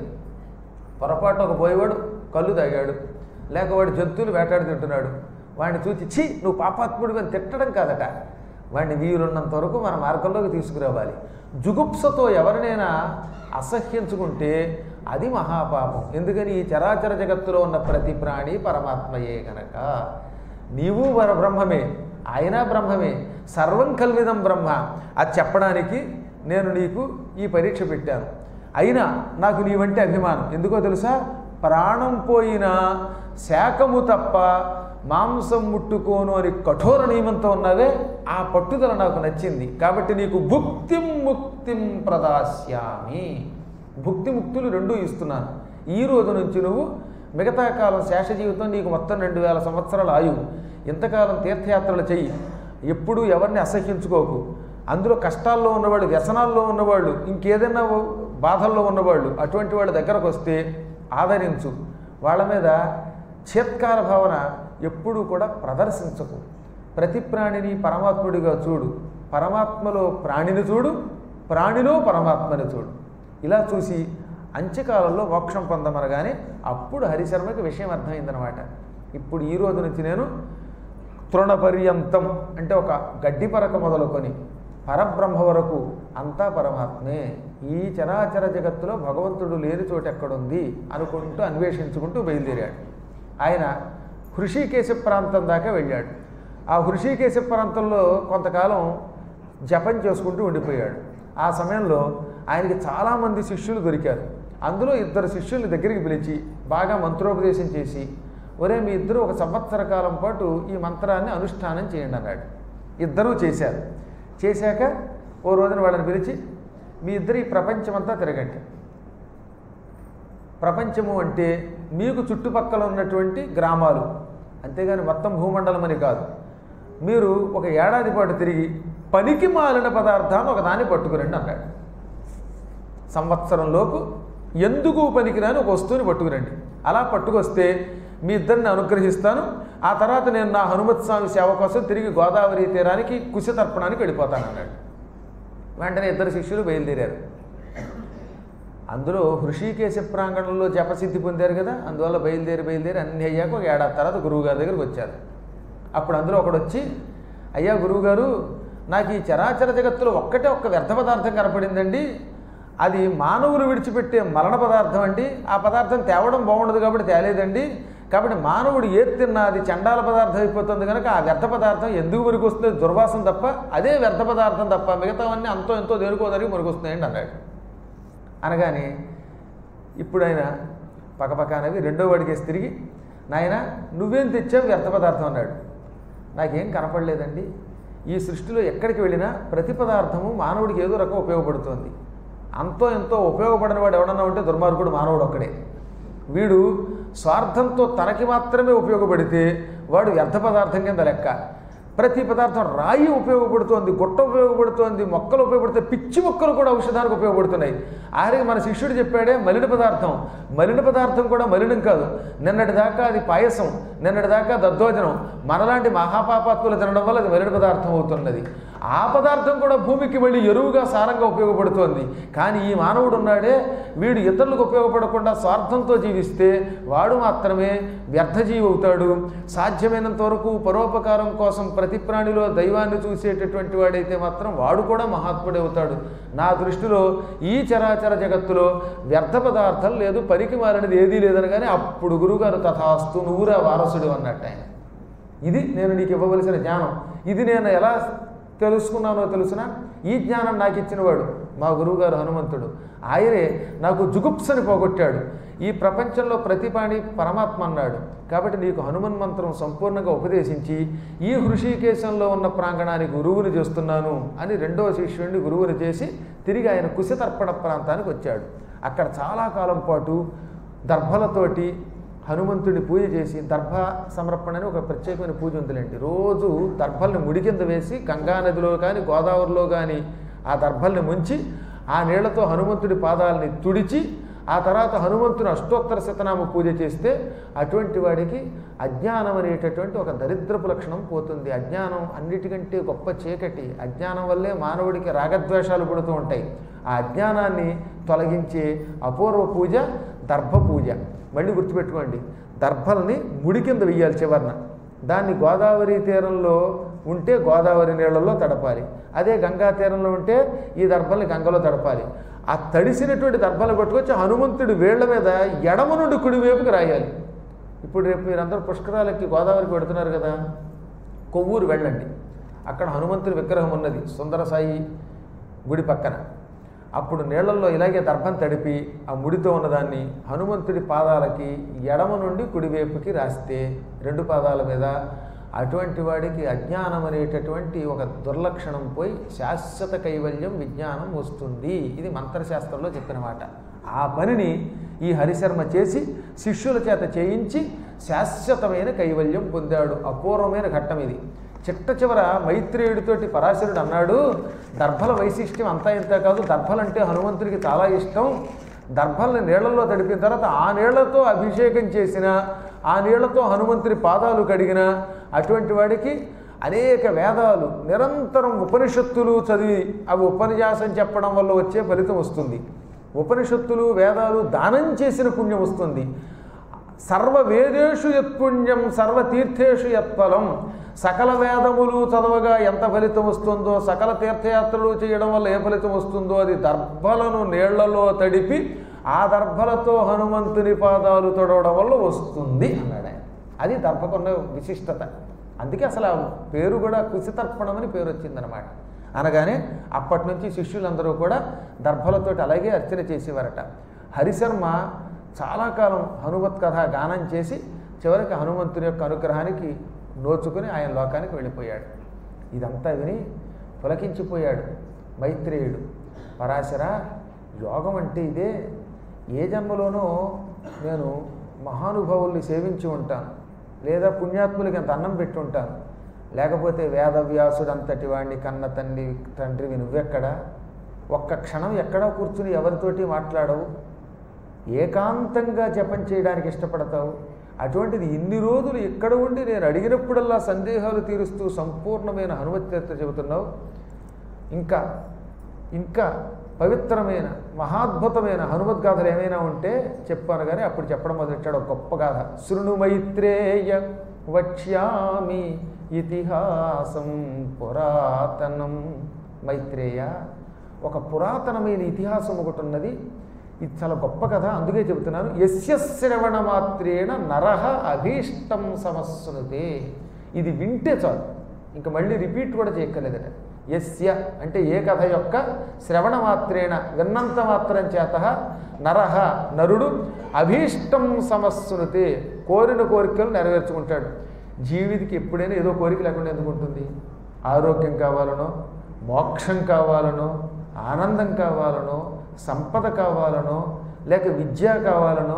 పొరపాటు ఒక పోయేవాడు కళ్ళు తాగాడు లేక వాడు జంతువులు వేటాడి తింటున్నాడు వాడిని చూచి ఛీ నువ్వు పాపాత్ముడివి అని తిట్టడం కాదట వాడిని వీలున్నంత వరకు మన మార్గంలోకి తీసుకురావాలి జుగుప్సతో ఎవరినైనా అసహ్యించుకుంటే అది మహాపాపం ఎందుకని ఈ చరాచర జగత్తులో ఉన్న ప్రతి ప్రాణి పరమాత్మయే గనక నీవు వర బ్రహ్మమే ఆయన బ్రహ్మమే సర్వం కల్విదం బ్రహ్మ అది చెప్పడానికి నేను నీకు ఈ పరీక్ష పెట్టాను అయినా నాకు నీవంటే అభిమానం ఎందుకో తెలుసా ప్రాణం పోయినా శాఖము తప్ప మాంసం ముట్టుకోను అని కఠోర నియమంతో ఉన్నవే ఆ పట్టుదల నాకు నచ్చింది కాబట్టి నీకు భుక్తిం ముక్తిం ప్రదాస్యామి భుక్తి ముక్తులు రెండూ ఇస్తున్నాను ఈ రోజు నుంచి నువ్వు మిగతా కాలం శేష జీవితం నీకు మొత్తం రెండు వేల సంవత్సరాల ఆయువు ఇంతకాలం తీర్థయాత్రలు చెయ్యి ఎప్పుడూ ఎవరిని అసహ్యించుకోకు అందులో కష్టాల్లో ఉన్నవాళ్ళు వ్యసనాల్లో ఉన్నవాళ్ళు ఇంకేదైనా బాధల్లో ఉన్నవాళ్ళు అటువంటి వాళ్ళ దగ్గరకు వస్తే ఆదరించు వాళ్ళ మీద చేత్కార భావన ఎప్పుడూ కూడా ప్రదర్శించకు ప్రతి ప్రాణిని పరమాత్ముడిగా చూడు పరమాత్మలో ప్రాణిని చూడు ప్రాణిలో పరమాత్మని చూడు ఇలా చూసి అంత్యకాలంలో మోక్షం పొందమనగానే అప్పుడు హరిశర్మకి విషయం అర్థమైందనమాట ఇప్పుడు ఈ రోజు నుంచి నేను తృణపర్యంతం అంటే ఒక గడ్డి పరక మొదలుకొని పరబ్రహ్మ వరకు అంతా పరమాత్మే ఈ చరాచర జగత్తులో భగవంతుడు లేని చోటు ఎక్కడుంది అనుకుంటూ అన్వేషించుకుంటూ బయలుదేరాడు ఆయన హృషికేశ ప్రాంతం దాకా వెళ్ళాడు ఆ హృషికేశ ప్రాంతంలో కొంతకాలం జపం చేసుకుంటూ ఉండిపోయాడు ఆ సమయంలో ఆయనకి చాలామంది శిష్యులు దొరికారు అందులో ఇద్దరు శిష్యుల్ని దగ్గరికి పిలిచి బాగా మంత్రోపదేశం చేసి ఒరే మీ ఇద్దరు ఒక సంవత్సర కాలం పాటు ఈ మంత్రాన్ని అనుష్ఠానం చేయండి అన్నాడు ఇద్దరూ చేశారు చేశాక ఓ రోజున వాళ్ళని పిలిచి మీ ఇద్దరు ఈ ప్రపంచమంతా తిరగండి ప్రపంచము అంటే మీకు చుట్టుపక్కల ఉన్నటువంటి గ్రామాలు అంతేగాని మొత్తం భూమండలం అని కాదు మీరు ఒక ఏడాది పాటు తిరిగి పనికి మాలిన పదార్థాన్ని ఒకదాన్ని పట్టుకురండి అన్నాడు సంవత్సరంలోపు ఎందుకు పనికిరాని ఒక వస్తువుని పట్టుకురండి అలా పట్టుకొస్తే మీ ఇద్దరిని అనుగ్రహిస్తాను ఆ తర్వాత నేను నా హనుమత్ స్వామి సేవ కోసం తిరిగి గోదావరి తీరానికి కుశతర్పణానికి వెళ్ళిపోతానన్నాడు వెంటనే ఇద్దరు శిష్యులు బయలుదేరారు అందులో హృషికేశ ప్రాంగణంలో జపసిద్ధి పొందారు కదా అందువల్ల బయలుదేరి బయలుదేరి అన్ని అయ్యాక ఒక ఏడాది తర్వాత గురువుగారి దగ్గరికి వచ్చారు అప్పుడు అందులో ఒకడు వచ్చి అయ్యా గురువుగారు నాకు ఈ చరాచర జగత్తులో ఒక్కటే ఒక్క వ్యర్థ పదార్థం కనపడిందండి అది మానవులు విడిచిపెట్టే మరణ పదార్థం అండి ఆ పదార్థం తేవడం బాగుండదు కాబట్టి తేలేదండి కాబట్టి మానవుడు ఏది తిన్నా అది చండాల పదార్థం అయిపోతుంది కనుక ఆ వ్యర్థ పదార్థం ఎందుకు మురికొస్తుంది దుర్వాసన తప్ప అదే వ్యర్థ పదార్థం తప్ప మిగతావన్నీ అంతో ఎంతో దేనికోదరికి మురికొస్తున్నాయండి అన్నాడు అనగానే ఇప్పుడు ఆయన పక్కపక్కనవి రెండో వాడికేసి తిరిగి నాయన నువ్వేం తెచ్చావు వ్యర్థ పదార్థం అన్నాడు నాకేం కనపడలేదండి ఈ సృష్టిలో ఎక్కడికి వెళ్ళినా ప్రతి పదార్థము మానవుడికి ఏదో రకం ఉపయోగపడుతుంది అంతో ఎంతో ఉపయోగపడిన వాడు ఎవడన్నా ఉంటే దుర్మార్గుడు మానవుడు ఒక్కడే వీడు స్వార్థంతో తనకి మాత్రమే ఉపయోగపడితే వాడు వ్యర్థ పదార్థం కింద లెక్క ప్రతి పదార్థం రాయి ఉపయోగపడుతోంది గుట్ట ఉపయోగపడుతోంది మొక్కలు ఉపయోగపడుతాయి పిచ్చి మొక్కలు కూడా ఔషధానికి ఉపయోగపడుతున్నాయి ఆఖరికి మన శిష్యుడు చెప్పాడే మలిన పదార్థం మలిన పదార్థం కూడా మలినం కాదు నిన్నటి దాకా అది పాయసం నిన్నటి దాకా దద్దోజనం మనలాంటి మహాపాపాత్ములు తినడం వల్ల అది మలిన పదార్థం అవుతున్నది ఆ పదార్థం కూడా భూమికి వెళ్ళి ఎరువుగా సారంగా ఉపయోగపడుతోంది కానీ ఈ మానవుడు ఉన్నాడే వీడు ఇతరులకు ఉపయోగపడకుండా స్వార్థంతో జీవిస్తే వాడు మాత్రమే వ్యర్థజీవి అవుతాడు సాధ్యమైనంత వరకు పరోపకారం కోసం ప్రతి ప్రాణిలో దైవాన్ని చూసేటటువంటి వాడైతే మాత్రం వాడు కూడా మహాత్ముడే అవుతాడు నా దృష్టిలో ఈ చరాచర జగత్తులో వ్యర్థ పదార్థం లేదు పనికి మారినది ఏదీ లేదని కానీ అప్పుడు గురుగారు తథాస్తు నువ్వురా వారసుడు అన్నట్టు ఆయన ఇది నేను నీకు ఇవ్వవలసిన జ్ఞానం ఇది నేను ఎలా తెలుసుకున్నానో తెలుసునా ఈ జ్ఞానం నాకు ఇచ్చినవాడు మా గురువుగారు హనుమంతుడు ఆయనే నాకు జుగుప్సని పోగొట్టాడు ఈ ప్రపంచంలో ప్రతి ప్రాణి పరమాత్మ అన్నాడు కాబట్టి నీకు హనుమన్ మంత్రం సంపూర్ణంగా ఉపదేశించి ఈ హృషికేశంలో ఉన్న ప్రాంగణానికి గురువుని చేస్తున్నాను అని రెండవ శిష్యుడిని గురువుని చేసి తిరిగి ఆయన కుశతర్పణ ప్రాంతానికి వచ్చాడు అక్కడ చాలా కాలం పాటు దర్భలతోటి హనుమంతుడి పూజ చేసి దర్భ సమర్పణ అని ఒక ప్రత్యేకమైన పూజ ఉందిలేండి రోజు దర్భల్ని ముడి కింద వేసి గంగా నదిలో కానీ గోదావరిలో కానీ ఆ దర్భల్ని ముంచి ఆ నీళ్లతో హనుమంతుడి పాదాలని తుడిచి ఆ తర్వాత హనుమంతుని అష్టోత్తర శతనామ పూజ చేస్తే అటువంటి వాడికి అజ్ఞానం అనేటటువంటి ఒక దరిద్రపు లక్షణం పోతుంది అజ్ఞానం అన్నిటికంటే గొప్ప చీకటి అజ్ఞానం వల్లే మానవుడికి రాగద్వేషాలు పుడుతూ ఉంటాయి ఆ అజ్ఞానాన్ని తొలగించే అపూర్వ పూజ దర్భ పూజ మళ్ళీ గుర్తుపెట్టుకోండి దర్భల్ని ముడి కింద వెయ్యాలి చివరన దాన్ని గోదావరి తీరంలో ఉంటే గోదావరి నీళ్ళల్లో తడపాలి అదే గంగా తీరంలో ఉంటే ఈ దర్భల్ని గంగలో తడపాలి ఆ తడిసినటువంటి దర్భలు పట్టుకొచ్చి హనుమంతుడి వేళ్ల మీద ఎడమ నుండి కుడివైపుకి రాయాలి ఇప్పుడు రేపు మీరందరూ పుష్కరాలకి గోదావరికి పెడుతున్నారు కదా కొవ్వూరు వెళ్ళండి అక్కడ హనుమంతుడి విగ్రహం ఉన్నది సుందర సాయి గుడి పక్కన అప్పుడు నీళ్లలో ఇలాగే దర్భం తడిపి ఆ ముడితో ఉన్నదాన్ని హనుమంతుడి పాదాలకి ఎడమ నుండి కుడివైపుకి రాస్తే రెండు పాదాల మీద అటువంటి వాడికి అజ్ఞానం అనేటటువంటి ఒక దుర్లక్షణం పోయి శాశ్వత కైవల్యం విజ్ఞానం వస్తుంది ఇది మంత్రశాస్త్రంలో చెప్పిన మాట ఆ పనిని ఈ హరిశర్మ చేసి శిష్యుల చేత చేయించి శాశ్వతమైన కైవల్యం పొందాడు అపూర్వమైన ఘట్టం ఇది చిట్ట చివర మైత్రేయుడితోటి పరాశరుడు అన్నాడు దర్భల వైశిష్ట్యం అంతా ఇంత కాదు దర్భలంటే హనుమంతుడికి చాలా ఇష్టం దర్భల్ని నీళ్లలో తడిపిన తర్వాత ఆ నీళ్లతో అభిషేకం చేసిన ఆ నీళ్లతో హనుమంతుడి పాదాలు కడిగిన అటువంటి వాడికి అనేక వేదాలు నిరంతరం ఉపనిషత్తులు చదివి అవి ఉపన్యాసం చెప్పడం వల్ల వచ్చే ఫలితం వస్తుంది ఉపనిషత్తులు వేదాలు దానం చేసిన పుణ్యం వస్తుంది సర్వ వేదేషు యత్పుణ్యం సర్వ తీర్థేషు యత్ఫలం సకల వేదములు చదవగా ఎంత ఫలితం వస్తుందో సకల తీర్థయాత్రలు చేయడం వల్ల ఏ ఫలితం వస్తుందో అది దర్భలను నీళ్లలో తడిపి ఆ దర్భలతో హనుమంతుని పాదాలు తొడవడం వల్ల వస్తుంది అన్నాడు ఆయన అది దర్భకున్న విశిష్టత అందుకే అసలు ఆ పేరు కూడా కుశితర్పణం అని పేరు వచ్చిందనమాట అనగానే అప్పటి నుంచి శిష్యులందరూ కూడా దర్భలతోటి అలాగే అర్చన చేసేవారట హరిశర్మ చాలా కాలం హనుమత్ కథ గానం చేసి చివరికి హనుమంతుని యొక్క అనుగ్రహానికి నోచుకుని ఆయన లోకానికి వెళ్ళిపోయాడు ఇదంతా విని పులకించిపోయాడు మైత్రేయుడు పరాశర యోగం అంటే ఇదే ఏ జన్మలోనో నేను మహానుభావుల్ని సేవించి ఉంటాను లేదా పుణ్యాత్ములకి అంత అన్నం పెట్టి ఉంటాను లేకపోతే వేదవ్యాసుడు అంతటి వాడిని కన్న తండ్రి తండ్రివి నువ్వెక్కడా ఒక్క క్షణం ఎక్కడా కూర్చుని ఎవరితోటి మాట్లాడవు ఏకాంతంగా జపం చేయడానికి ఇష్టపడతావు అటువంటిది ఇన్ని రోజులు ఇక్కడ ఉండి నేను అడిగినప్పుడల్లా సందేహాలు తీరుస్తూ సంపూర్ణమైన హనుమతి చరిత్ర చెబుతున్నావు ఇంకా ఇంకా పవిత్రమైన మహాద్భుతమైన హనుమద్గాథలు ఏమైనా ఉంటే చెప్పాను కానీ అప్పుడు చెప్పడం మొదలెట్టాడు ఒక గొప్ప గాథ శృణు మైత్రేయ వక్ష్యామి ఇతిహాసం పురాతనం మైత్రేయ ఒక పురాతనమైన ఇతిహాసం ఒకటి ఉన్నది ఇది చాలా గొప్ప కథ అందుకే చెబుతున్నాను యస్య శ్రవణ మాత్రేణ నరహ అభీష్టం సమస్సునుతే ఇది వింటే చాలు ఇంకా మళ్ళీ రిపీట్ కూడా చేయక్కర్లేదట యస్య అంటే ఏ కథ యొక్క శ్రవణ మాత్రేణ విన్నంత మాత్రం చేత నరహ నరుడు అభీష్టం సమస్సునుతే కోరిన కోరికలు నెరవేర్చుకుంటాడు జీవితికి ఎప్పుడైనా ఏదో కోరిక లేకుండా ఎందుకు ఉంటుంది ఆరోగ్యం కావాలనో మోక్షం కావాలనో ఆనందం కావాలనో సంపద కావాలనో లేక విద్య కావాలనో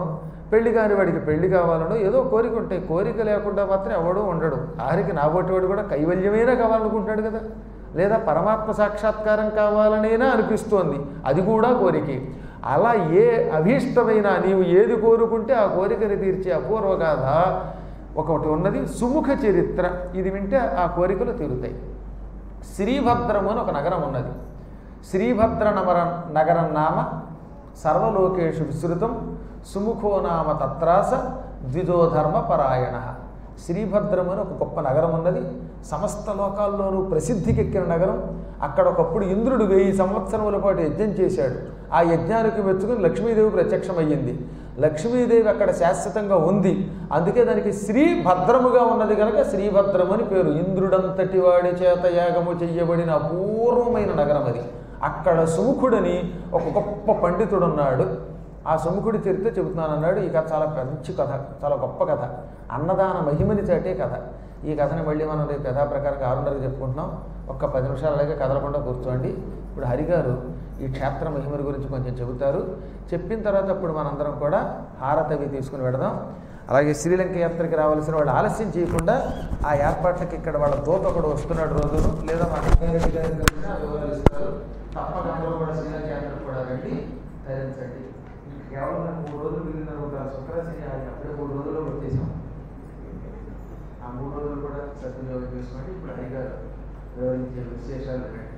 పెళ్లి కాని వాడికి పెళ్లి కావాలనో ఏదో కోరిక ఉంటాయి కోరిక లేకుండా మాత్రం ఎవడూ ఉండడు ఆఖరికి నాబోటివాడు కూడా కైవల్యమైనా కావాలనుకుంటున్నాడు కదా లేదా పరమాత్మ సాక్షాత్కారం కావాలనైనా అనిపిస్తోంది అది కూడా కోరికే అలా ఏ అభీష్టమైన నీవు ఏది కోరుకుంటే ఆ కోరికని తీర్చే అపూర్వగాథ ఒకటి ఉన్నది సుముఖ చరిత్ర ఇది వింటే ఆ కోరికలు తీరుతాయి శ్రీభద్రము అని ఒక నగరం ఉన్నది శ్రీభద్ర నమర నగరం నామ సర్వలోకేషు విస్తృతం సుముఖో నామ తత్రాస ద్విజోధర్మ పరాయణ శ్రీభద్రము అని ఒక గొప్ప నగరం ఉన్నది సమస్త లోకాల్లోనూ ప్రసిద్ధికెక్కిన నగరం అక్కడ ఒకప్పుడు ఇంద్రుడు వెయ్యి సంవత్సరముల పాటు యజ్ఞం చేశాడు ఆ యజ్ఞానికి మెచ్చుకుని లక్ష్మీదేవి ప్రత్యక్షమయ్యింది లక్ష్మీదేవి అక్కడ శాశ్వతంగా ఉంది అందుకే దానికి శ్రీ భద్రముగా ఉన్నది కనుక శ్రీభద్రము అని పేరు ఇంద్రుడంతటి వాడి చేత యాగము చెయ్యబడిన అపూర్వమైన నగరం అది అక్కడ సుముఖుడని ఒక గొప్ప పండితుడున్నాడు ఆ సుముఖుడి చరిత్ర చెబుతున్నాను అన్నాడు ఈ కథ చాలా మంచి కథ చాలా గొప్ప కథ అన్నదాన మహిమని చాటే కథ ఈ కథని మళ్ళీ మనం రేపు యథా ప్రకారంగా ఆరున్నరకు చెప్పుకుంటున్నాం ఒక్క పది నిమిషాలు అలాగే కదలకుండా కూర్చోండి ఇప్పుడు హరిగారు ఈ క్షేత్ర మహిమల గురించి కొంచెం చెబుతారు చెప్పిన తర్వాత ఇప్పుడు మనందరం కూడా హారతవి తీసుకుని వెడదాం అలాగే శ్రీలంక యాత్రకి రావాల్సిన వాళ్ళు ఆలస్యం చేయకుండా ఆ ఏర్పాట్లకి ఇక్కడ వాళ్ళ దూత ఒకడు వస్తున్నాడు రోజును లేదా మా రంగారెడ్డి గారి దగ్గర కూడా వివరాలు ఇస్తారు తప్పక అందరూ కూడా శ్రీలంక యాత్రకు కూడా రండి ధరించండి మీకు కేవలం నాకు మూడు రోజులు మిగిలిన ఒక శుక్రశని ఆది అప్పుడే మూడు రోజుల్లో వచ్చేసాం ఆ మూడు రోజులు కూడా సద్వినియోగం చేసుకోండి ఇప్పుడు హరిగారు వివరించే విశేషాలు వినండి.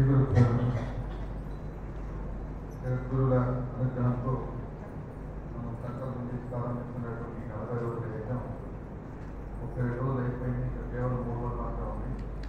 గురువుల అనుగ్రహంతో మనం సంకల్పం నుంచి ప్రారంభిస్తున్నటువంటి నలభై రోజుల యజ్ఞం ముప్పై రోజులు అయిపోయింది ఇంకా కేవలం మూడు రోజులు మాత్రం ఉంది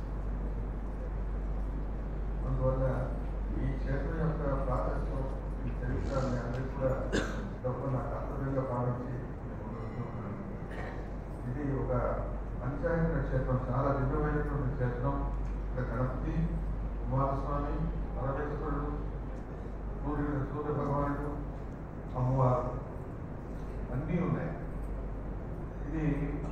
అందువల్ల ఈ క్షేత్రం యొక్క ప్రాశస్త్యం ఈ చరిత్రని అందరికీ కూడా గొప్ప నా కర్తవ్యంగా భావించి నేను ముందుకు ఇది ఒక పంచాయతీ క్షేత్రం చాలా దివ్యమైనటువంటి క్షేత్రం ఇక్కడ గణపతి కుమారస్వామి పరమేశ్వరుడు సూర్యుడు సూర్య భగవానుడు అమ్మవారు అన్నీ ఉన్నాయి ఇది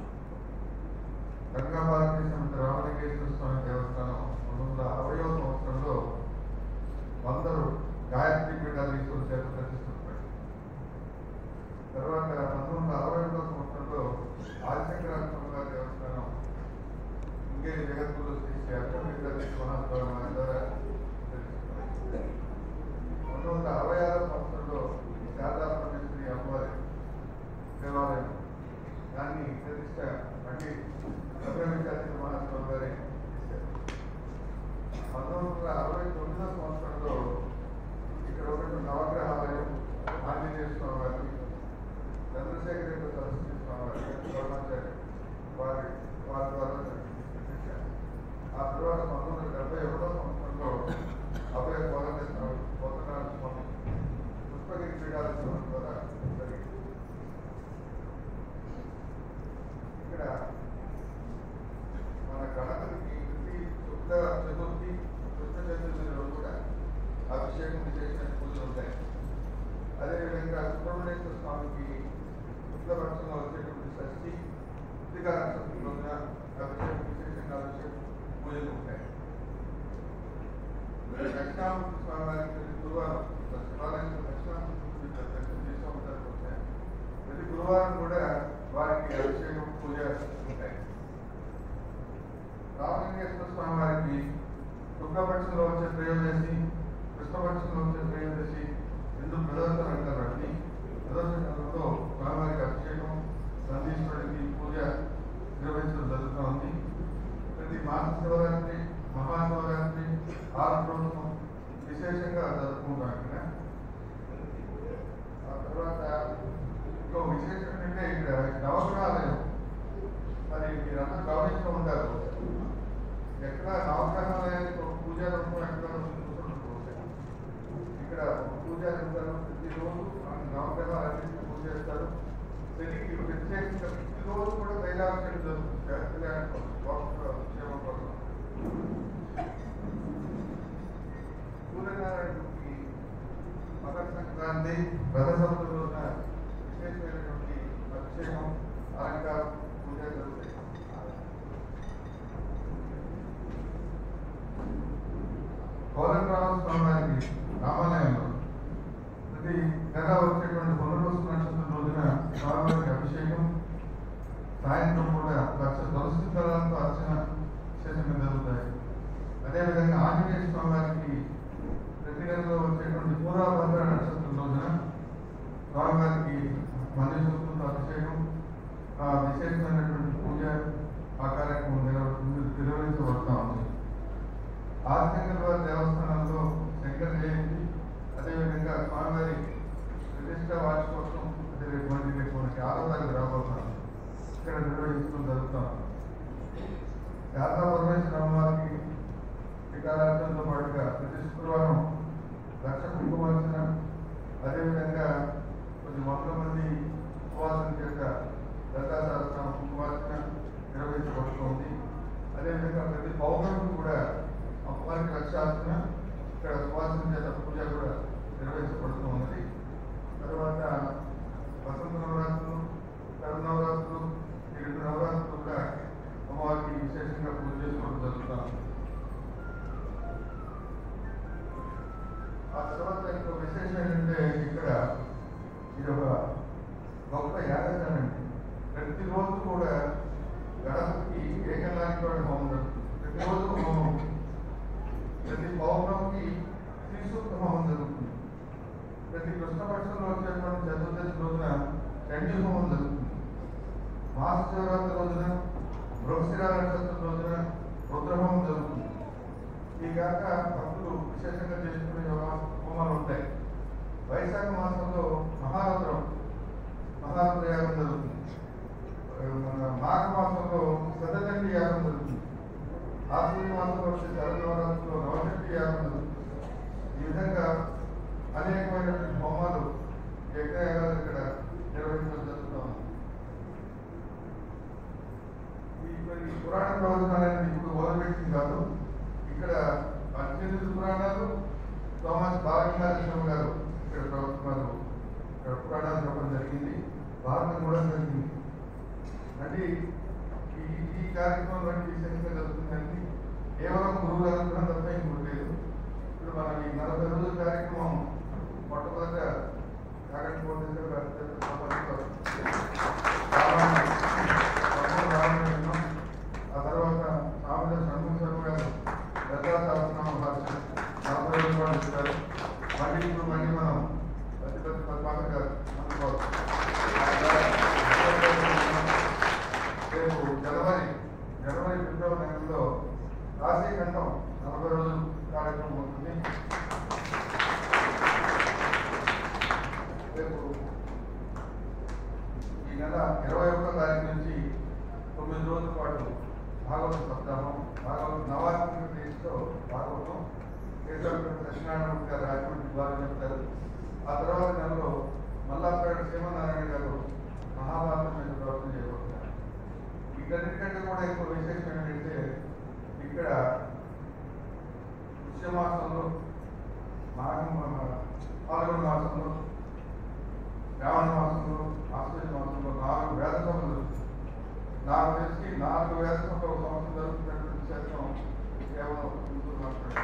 గంగా భారతదేశం రామలింగేశ్వర స్వామి దేవస్థానం పంతొమ్మిది వందల అరవయో సంవత్సరంలో వందరు గాయత్రి పీఠాలు ఈశ్వరు చేత ప్రతిష్ఠించబడి తర్వాత పంతొమ్మిది వందల అరవై రెండో సంవత్సరంలో ఆదిశంకరాచార్య గారి దేవస్థానం ఇంకేది జగద్గురు శ్రీ శ్రీ అర్థమిత్ర మహాస్వామి వారి ద్వారా ప్రతిష్ఠించబడింది. పంతొమ్మిది వందల అరవై ఆరో సంవత్సరంలో శారదా పరమేశ్వరి అమ్మవారి దేవాలయం దాన్ని ప్రతిష్ట మళ్ళీ అభ్యమిత్ర మహాస్వామి గారే చేశారు పంతొమ్మిది వందల అరవై తొమ్మిదో సంవత్సరంలో ఇక్కడ ఒకటి నవగ్రహాలయం ఆంజనేయ స్వామి వారి చంద్రశేఖర సరస్వతి స్వామి వారి ద్రోణాచార్య వారి వారి ద్వారా ప్రతిష్ఠించారు ఆ తర్వాత పంతొమ్మిది వందల డెబ్బై ఒకటో సంవత్సరంలో అభయ కోదండ కోదండ స్వామి పుష్పగిరి క్రీడాలయం ద్వారా జరిగింది ఇక్కడ మన గణపతికి ప్రతి శుద్ధ చతుర్థి కృష్ణ చతుర్థి రోజు కూడా అభిషేకం చేసిన పూజలు ఉంటాయి అదేవిధంగా సుబ్రహ్మణ్యేశ్వర స్వామికి శుద్ధపక్షంలో వచ్చేటువంటి షష్ఠి కృతికా నక్షత్రం రోజున అభిషేకం విశేషంగా అభిషేకం పూజలు ఉంటాయి దక్షిణామూర్తి స్వామి వారికి ప్రతి గురువారం శివాలయంలో దక్షిణామూర్తి దర్శనం చేస్తూ ఉంటారు వచ్చాయి. ప్రతి గురువారం కూడా వారికి అభిషేకం పూజ ఉంటాయి రామలింగేశ్వర స్వామి వారికి శుక్లపక్షంలో వచ్చే త్రయోదశి కృష్ణపక్షంలో వచ్చే త్రయోదశి రెండు ప్రదర్శనలు అంటారు వాటిని ప్రదర్శనలతో స్వామివారికి అభిషేకం నందీశ్వరుడికి పూజ నిర్వహించడం జరుగుతూ ఉంది ప్రతి మాస శివరాత్రి మహాశివరాత్రి ఆరు రోజులు విశేషంగా జరుపుకుంటాం ఇక్కడ ఆ తర్వాత ఇంకో విశేషం ఏంటంటే ఇక్కడ నవగ్రహాలయం మరి మీరంతా గమనిస్తూ ఉంటారు ఎక్కడ నవగ్రహాలయానికి ఒక పూజా రూపం ఎక్కడ ఉంటుంది చూసుకుంటూ ఇక్కడ ఒక పూజారి ఉంటారు ప్రతిరోజు ఆ నవగ్రహాలన్నింటినీ పూజ చేస్తారు శనికి ప్రత్యేకంగా ప్రతిరోజు కూడా తైలాభిషేకం జరుగుతుంది కళ్యాణం కోసం లోక క్షేమం కోసం సూర్యనారాయణకి మకర సంక్రాంతి రథసప్తమి రోజున విశేషమైనటువంటి అభిషేకం అలంకారం పూజ జరుగుతాయి కోదండరామ స్వామి వారికి రామాలయంలో ప్రతి నెల వచ్చేటువంటి పునర్వసు నక్షత్రం రోజున స్వామివారికి అభిషేకం సాయంత్రం కూడా లక్ష తులసి దళాలతో అర్చన విశేషంగా జరుగుతాయి అదేవిధంగా ఆంజనేయ స్వామి వారికి ప్రతి నెలలో వచ్చేటువంటి పూర్వభద్ర నక్షత్రం రోజున స్వామివారికి మంజూరుతో అభిషేకం ఆ విశేషమైనటువంటి పూజ ఆ కార్యక్రమం నిర్వ- నిర్వహించబడతా ఉంది ఆదిశంకర దేవస్థానంలో శంకర జయంతి అదేవిధంగా స్వామివారి ప్రతిష్ట వార్షికోత్సవం అదే రేపు మనకి రేపు మనకి ఆరో తారీఖు రాబోతున్నాం ఇక్కడ నిర్వహించడం జరుగుతాం యాత్రా పరమేశ్వర అమ్మవారికి టీకారాధనతో పాటుగా ప్రతి శుక్రవారం లక్ష కుంకుమార్చన అదేవిధంగా కొన్ని వందల మంది ఉపవాసం చేత దత్తాశాస్త్రం కుంకుమార్చన నిర్వహించబడుతోంది అదేవిధంగా ప్రతి పౌర్ణమికి కూడా అమ్మవారికి లక్షార్చన ఇక్కడ ఉపవాసం చేత పూజ కూడా నిర్వహించబడుతూ ఉన్నది తర్వాత వసంత నవరాత్రులు కరు నవరాత్రులు ఈ రెండు నవరాత్రులు కూడా అమ్మవారికి విశేషంగా పూజ చేసుకోవడం జరుగుతాం ఆ తర్వాత ఇంకో విశేషం ఏంటంటే ఇక్కడ ఇది ఒక గొప్ప యాగం అండి ప్రతిరోజు కూడా గణపతికి ఏకనాయకుడు హోమం జరుగుతుంది ప్రతిరోజు హోమం ప్రతి పౌర్ణమికి శ్రీసూక్త హోమం జరుగుతుంది ప్రతి కృష్ణపక్షంలో వచ్చేటువంటి చతుర్దశి రోజున చండీ హోమం జరుగుతుంది మాస శివరాత్రి రోజున మృగశిరా నక్షత్రం రోజున రుద్రహోమం జరుగుతుంది ఈ కాక భక్తులు విశేషంగా చేసుకునే యోగా- హోమాలు ఉంటాయి వైశాఖ మాసంలో మహారుద్రం మహారుద్ర యాగం జరుగుతుంది ఆ, మన మాఘ మాసంలో సదదండి యాగం జరుగుతుంది ఆశ్వీ మాసంలో వచ్చే శరన్నవరాత్రిలో నవశక్తి యాగం జరుగుతుంది ఈ విధంగా అనేకమైనటువంటి హోమాలు యజ్ఞయాగాలు ఇక్కడ నిర్వహించడం జరుగుతూ ఉంది ఈ మరి పురాణ ప్రవచనాలు అనేది ఇప్పుడు మొదలుపెట్టింది కాదు ఇక్కడ పద్దెనిమిది పురాణాలు థామస్ బాలగంగాధర గారు ఇక్కడ ప్రవచనాలు ఇక్కడ పురాణాలు చెప్పడం జరిగింది భారతం కూడా జరిగింది అంటే ఈ ఈ కార్యక్రమం వంటి విశేషంగా జరుగుతుందండి కేవలం గురువు గారు కూడా తప్ప ఇంకోటి లేదు ఇప్పుడు మనం ఈ నలభై రోజుల కార్యక్రమం మొట్టమొదట జాగ్రత్త పోటీలు గారు అత్యంత సంపన్నులు. రామాయణం, రామాయణం, ఆ తర్వాత సామెత షణ్ముఖ శర్మ గారు దత్తా సహస్రనామ భాష నలభై రోజుల పాటు ఇస్తారు మళ్ళీ ఇప్పుడు మళ్ళీ మనం అతిపెద్ద పద్మాకర్ గారు అనుకోవాలి రేపు జనవరి జనవరి ఫిబ్రవరి నెలలో కాశీఖండం నలభై రోజులు కార్యక్రమం ఉంటుంది రేపు ఈ నెల ఇరవై ఒకటో తారీఖు నుంచి తొమ్మిది రోజుల పాటు భాగవత సప్తాహం భాగవత నవాత్మ దేశంతో భాగవతం కేశవపేట సత్యనారాయణ గారు రాజమండ్రి ద్వారా చెప్తారు ఆ తర్వాత నెలలో మల్లాపేట శ్రీమనారాయణ గారు మహాభారతం మీద ప్రవర్తన చేయబోతున్నారు వీటన్నిటికంటే కూడా ఎక్కువ విశేషం ఏంటంటే ఇక్కడ పుష్యమాసంలో మాఘం పాల్గొన మాసంలో శ్రావణ మాసంలో ఆశ్వజ మాసంలో నాలుగు వేద సభలు జరుగుతాయి. నాకు తెలిసి నాలుగు వేద సభలు ఒక సంవత్సరం జరుగుతున్నటువంటి శాతం కేవలం గుంటూరు మాత్రమే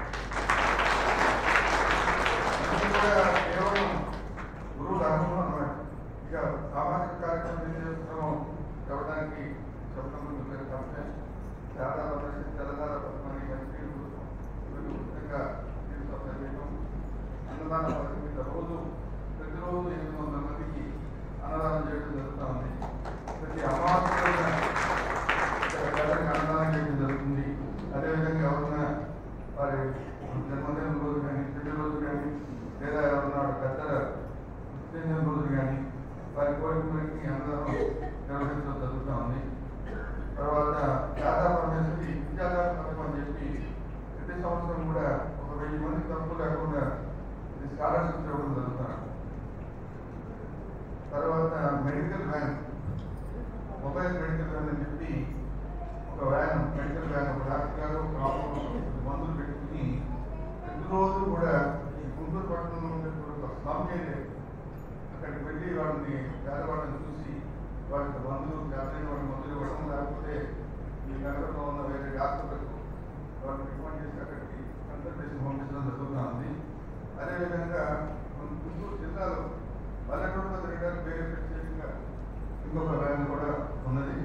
ఇది కూడా కేవలం గురువు ధర్మం అన్నమాట ఇక సామాజిక కార్యక్రమం ఏం చేస్తున్నామో చెప్పడానికి చెప్పడం తప్పే చాలా ప్రదర్శన తెలంగాణ పథకాన్ని మంచి ఇవి ఉచితంగా తీసుకొస్తాం అన్నదాన పథకం మీద రోజు ప్రతిరోజు ఎనిమిది వందల మందికి అన్నదానం చేయడం జరుగుతూ ఉంది ప్రతి అమావాస్య రోజున ఇక్కడ ప్రజలకు అన్నదానం చేయడం జరుగుతుంది అదేవిధంగా ఎవరైనా వారి జన్మదినం రోజు కానీ పెళ్లి రోజు కానీ లేదా ఎవరన్నా పెద్దల మృత్యుంజయం రోజు కానీ వారి కోరికలకి అన్నదానం నిర్వహించడం జరుగుతూ ఉంది తర్వాత దాదా పరమేశ్వరి విద్యాదాన పథకం అని చెప్పి ప్రతి సంవత్సరం కూడా ఒక వెయ్యి మంది తక్కువ లేకుండా ఇది స్కాలర్షిప్ ఇవ్వడం జరుగుతున్నాడు తర్వాత medical van mobile medical van అని చెప్పి ఒక వ్యాన్ మెడికల్ వ్యాన్ ఒక డాక్టర్ గారు ఒక ఆపరేషన్ మందులు పెట్టుకుని ప్రతిరోజు కూడా ఈ గుంటూరు పట్టణంలో ఉండేటువంటి ఒక స్లమ్ ఏరియా అక్కడికి వెళ్ళి వాళ్ళని పేదవాళ్ళని చూసి వాళ్ళకి మందులు చేతలైన వాళ్ళ మందులు ఇవ్వడం లేకపోతే ఈ నగరంలో ఉన్న వేరే డాక్టర్లకు వాళ్ళని రికమెండ్ చేసి అక్కడికి కన్సల్టేషన్ పంపించడం జరుగుతూ ఉంది అదేవిధంగా మన గుంటూరు జిల్లాలో పల్లెటూరులో తిరగడానికి వేరే ప్రత్యేకంగా ఇంకొక వ్యాన్ కూడా ఉన్నది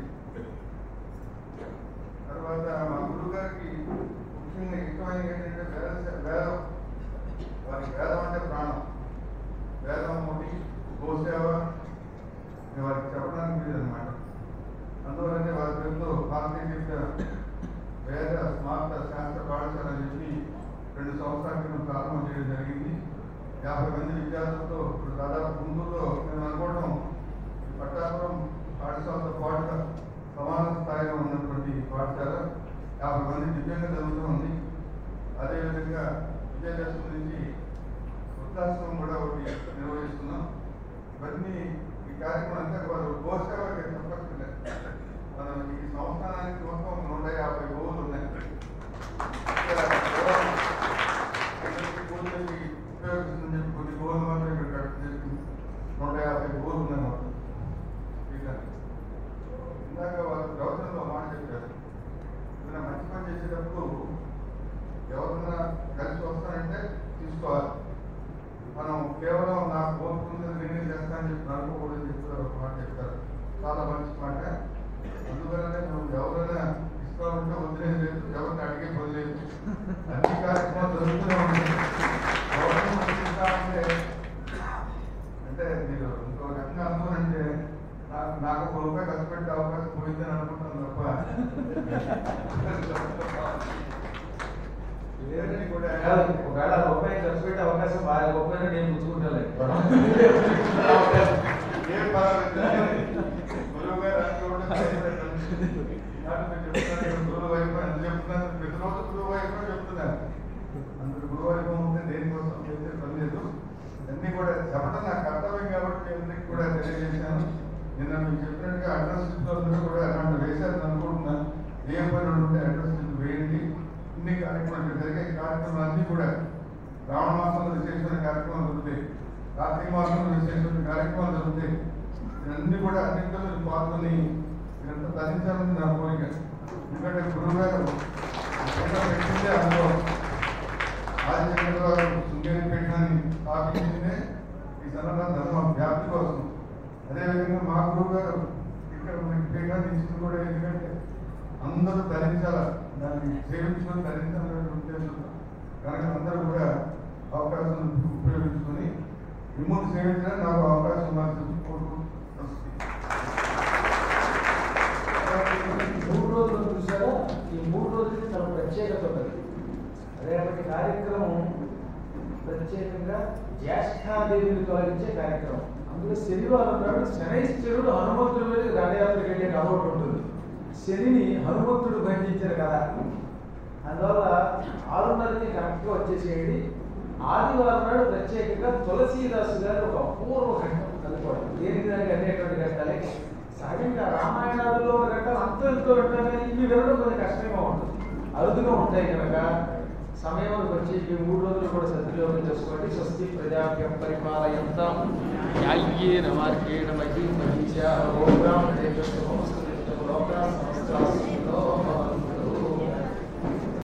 తర్వాత మా గురువు గారికి ముఖ్యంగా ఇష్టమైన ఏంటంటే వేద వేదం వారికి వేదం అంటే ప్రాణం వేదం ఒకటి గోసేవ ఇది వారికి చెప్పడానికి లేదు అనమాట అందువల్లనే వారి పేరుతో భారతీయ తీర్థ వేద స్మార్త శాస్త్ర పాఠశాల అని చెప్పి రెండు సంవత్సరాల క్రితం ప్రారంభం చేయడం జరిగింది యాభై మంది విద్యార్థులతో ఇప్పుడు దాదాపు గుంటూరులో నేను అనుకోవడం ఈ పట్టాపురం పాఠశాలతో పాటుగా సమాన స్థాయిలో ఉన్నటువంటి పాఠశాల యాభై మంది దివ్యంగా జరుగుతూ ఉంది అదేవిధంగా విజయదశమి నుంచి వృద్ధాశ్రమం కూడా ఒకటి నిర్వహిస్తున్నాం ఇవన్నీ ఈ కార్యక్రమం అంతా వారు గోసేవకి చెప్పక్కర్లేదు మనం ఈ సంస్థానానికి మొత్తం నూట యాభై గోవులు ఉన్నాయి ఇక్కడ కేవలం అందరికీ గోవులకి ఉపయోగిస్తుందని చెప్పి కొన్ని గోవులు మాత్రం ఇక్కడ కట్ చేసి నూట యాభై గోవులు ఉన్నాయి మొత్తం ఇక్కడ ఇందాక వారు ప్రవచనంలో మాట చెప్పారు ఏదైనా మంచి పని చేసేటప్పుడు ఎవరన్నా కలిసి వస్తానంటే తీసుకోవాలి మనం కేవలం నాకు కోరుకుంటుంది నేనే చేస్తానని చెప్పి అనుకోకూడదని చెప్తారు ఒక మాట చెప్తారు చాలా మంచి మాట అందువల్లనే మనం ఎవరైనా ఇస్తామంటే వదిలేదు లేదు ఎవరిని అడిగే వదిలేదు అన్ని కార్యక్రమాలు జరుగుతూనే ఉంటాయి ఎవరిని మనకి ఇస్తామంటే అంటే మీరు ఇంకో రకంగా అనుకోనంటే నాకు నాకు ఒక రూపాయి ఖర్చు పెట్టే అవకాశం పోయిందని అనుకుంటాను తప్ప ఇవన్నీ కూడా ఒకవేళ రూపాయి ఖర్చు పెట్టే అవకాశం బాగా గొప్పైనా నేను పుచ్చుకుంటాను ఏం పర్వాలేదు. గురువు గారు అనుకోవడం చేయలేదు. నాకు మీరు చెప్తున్నారు, గురువు వైపు అని చెప్తున్నాను. ప్రతిరోజు గురువు వైపు అని చెప్తున్నాను. అందుకు గురువు వైపు ఉంటే దేనికోసం చేసే పని లేదు. అన్నీ కూడా చెప్పడం నా కర్తవ్యం కాబట్టి మీ అందరికీ కూడా తెలియజేశాను నిన్న మీకు చెప్పినట్టుగా అడ్రస్ అందరూ కూడా అలాంటి వేశారని అనుకుంటున్నాను ఏ పని ఉంటే అడ్రస్ వేయండి ఇన్ని కార్యక్రమాలు ఇక్కడ జరిగే కార్యక్రమాలు అన్నీ కూడా రావణ మాసంలో విశేషమైన కార్యక్రమాలు జరుగుతాయి కార్తీక మాసంలో విశేషమైన కార్యక్రమాలు జరుగుతాయి ఇవన్నీ కూడా అన్నింటిలో మీరు పాల్గొని ఇదంతా తరించాలని నా కోరిక ఎందుకంటే గురువు గారు ఎక్కడ పెట్టిందే అనుభవం ఆదిచంద్రరావు శృంగేరి పీఠాన్ని స్థాపించిందే ఈ సనాతన ధర్మ వ్యాప్తి కోసం అదేవిధంగా మా గురువు గారు ఇక్కడ మనకి పీఠాన్ని ఇచ్చింది కూడా ఎందుకంటే అందరూ ధరించాల దాన్ని సేవించుకొని ధరించాలనే ఉద్దేశంతో కనుక అందరూ కూడా అవకాశం ఉపయోగించుకొని మిమ్మల్ని సేవించడానికి నాకు అవకాశం ఉందని చెప్పి కోరుకుంటున్నాను మూడు రోజులు చూసారా ఈ మూడు రోజులకి చాలా ప్రత్యేకత ఉన్నది రేపటి కార్యక్రమం ప్రత్యేకంగా జ్యేష్ఠాదేవిని తొలగించే కార్యక్రమం అందులో శనివారం నాడు శనైశ్వరుడు హనుమంతుడి మీద దండయాత్రకు వెళ్ళే కథ ఒకటి ఉంటుంది శనిని హనుమంతుడు బంధించిన కథ అందువల్ల ఆరున్నరకి కరెక్ట్గా వచ్చేసేయండి ఆదివారం నాడు ప్రత్యేకంగా తులసీదాసు గారు ఒక అపూర్వ ఘట్టం కనుకోవడం దేనికి దానికి అనేటువంటి ఘట్టాలే సహజంగా రామాయణాలలో ఉన్న ఘట్టాలు అంత ఎంతో ఉంటాయి కానీ ఇవి వినడం కొంచెం కష్టంగా ఉంటుంది అరుదుగా ఉంటాయి కనుక సమయంలోకి వచ్చి ఈ మూడు రోజులు కూడా సద్వినియోగం చేసుకోండి స్వస్తి ప్రజాభ్యం పరిపాలయంత న్యాయ్యేన మార్గేణ మహీ మహిషా ఓ బ్రాహ్మణేభ్యో లోకా సమస్తా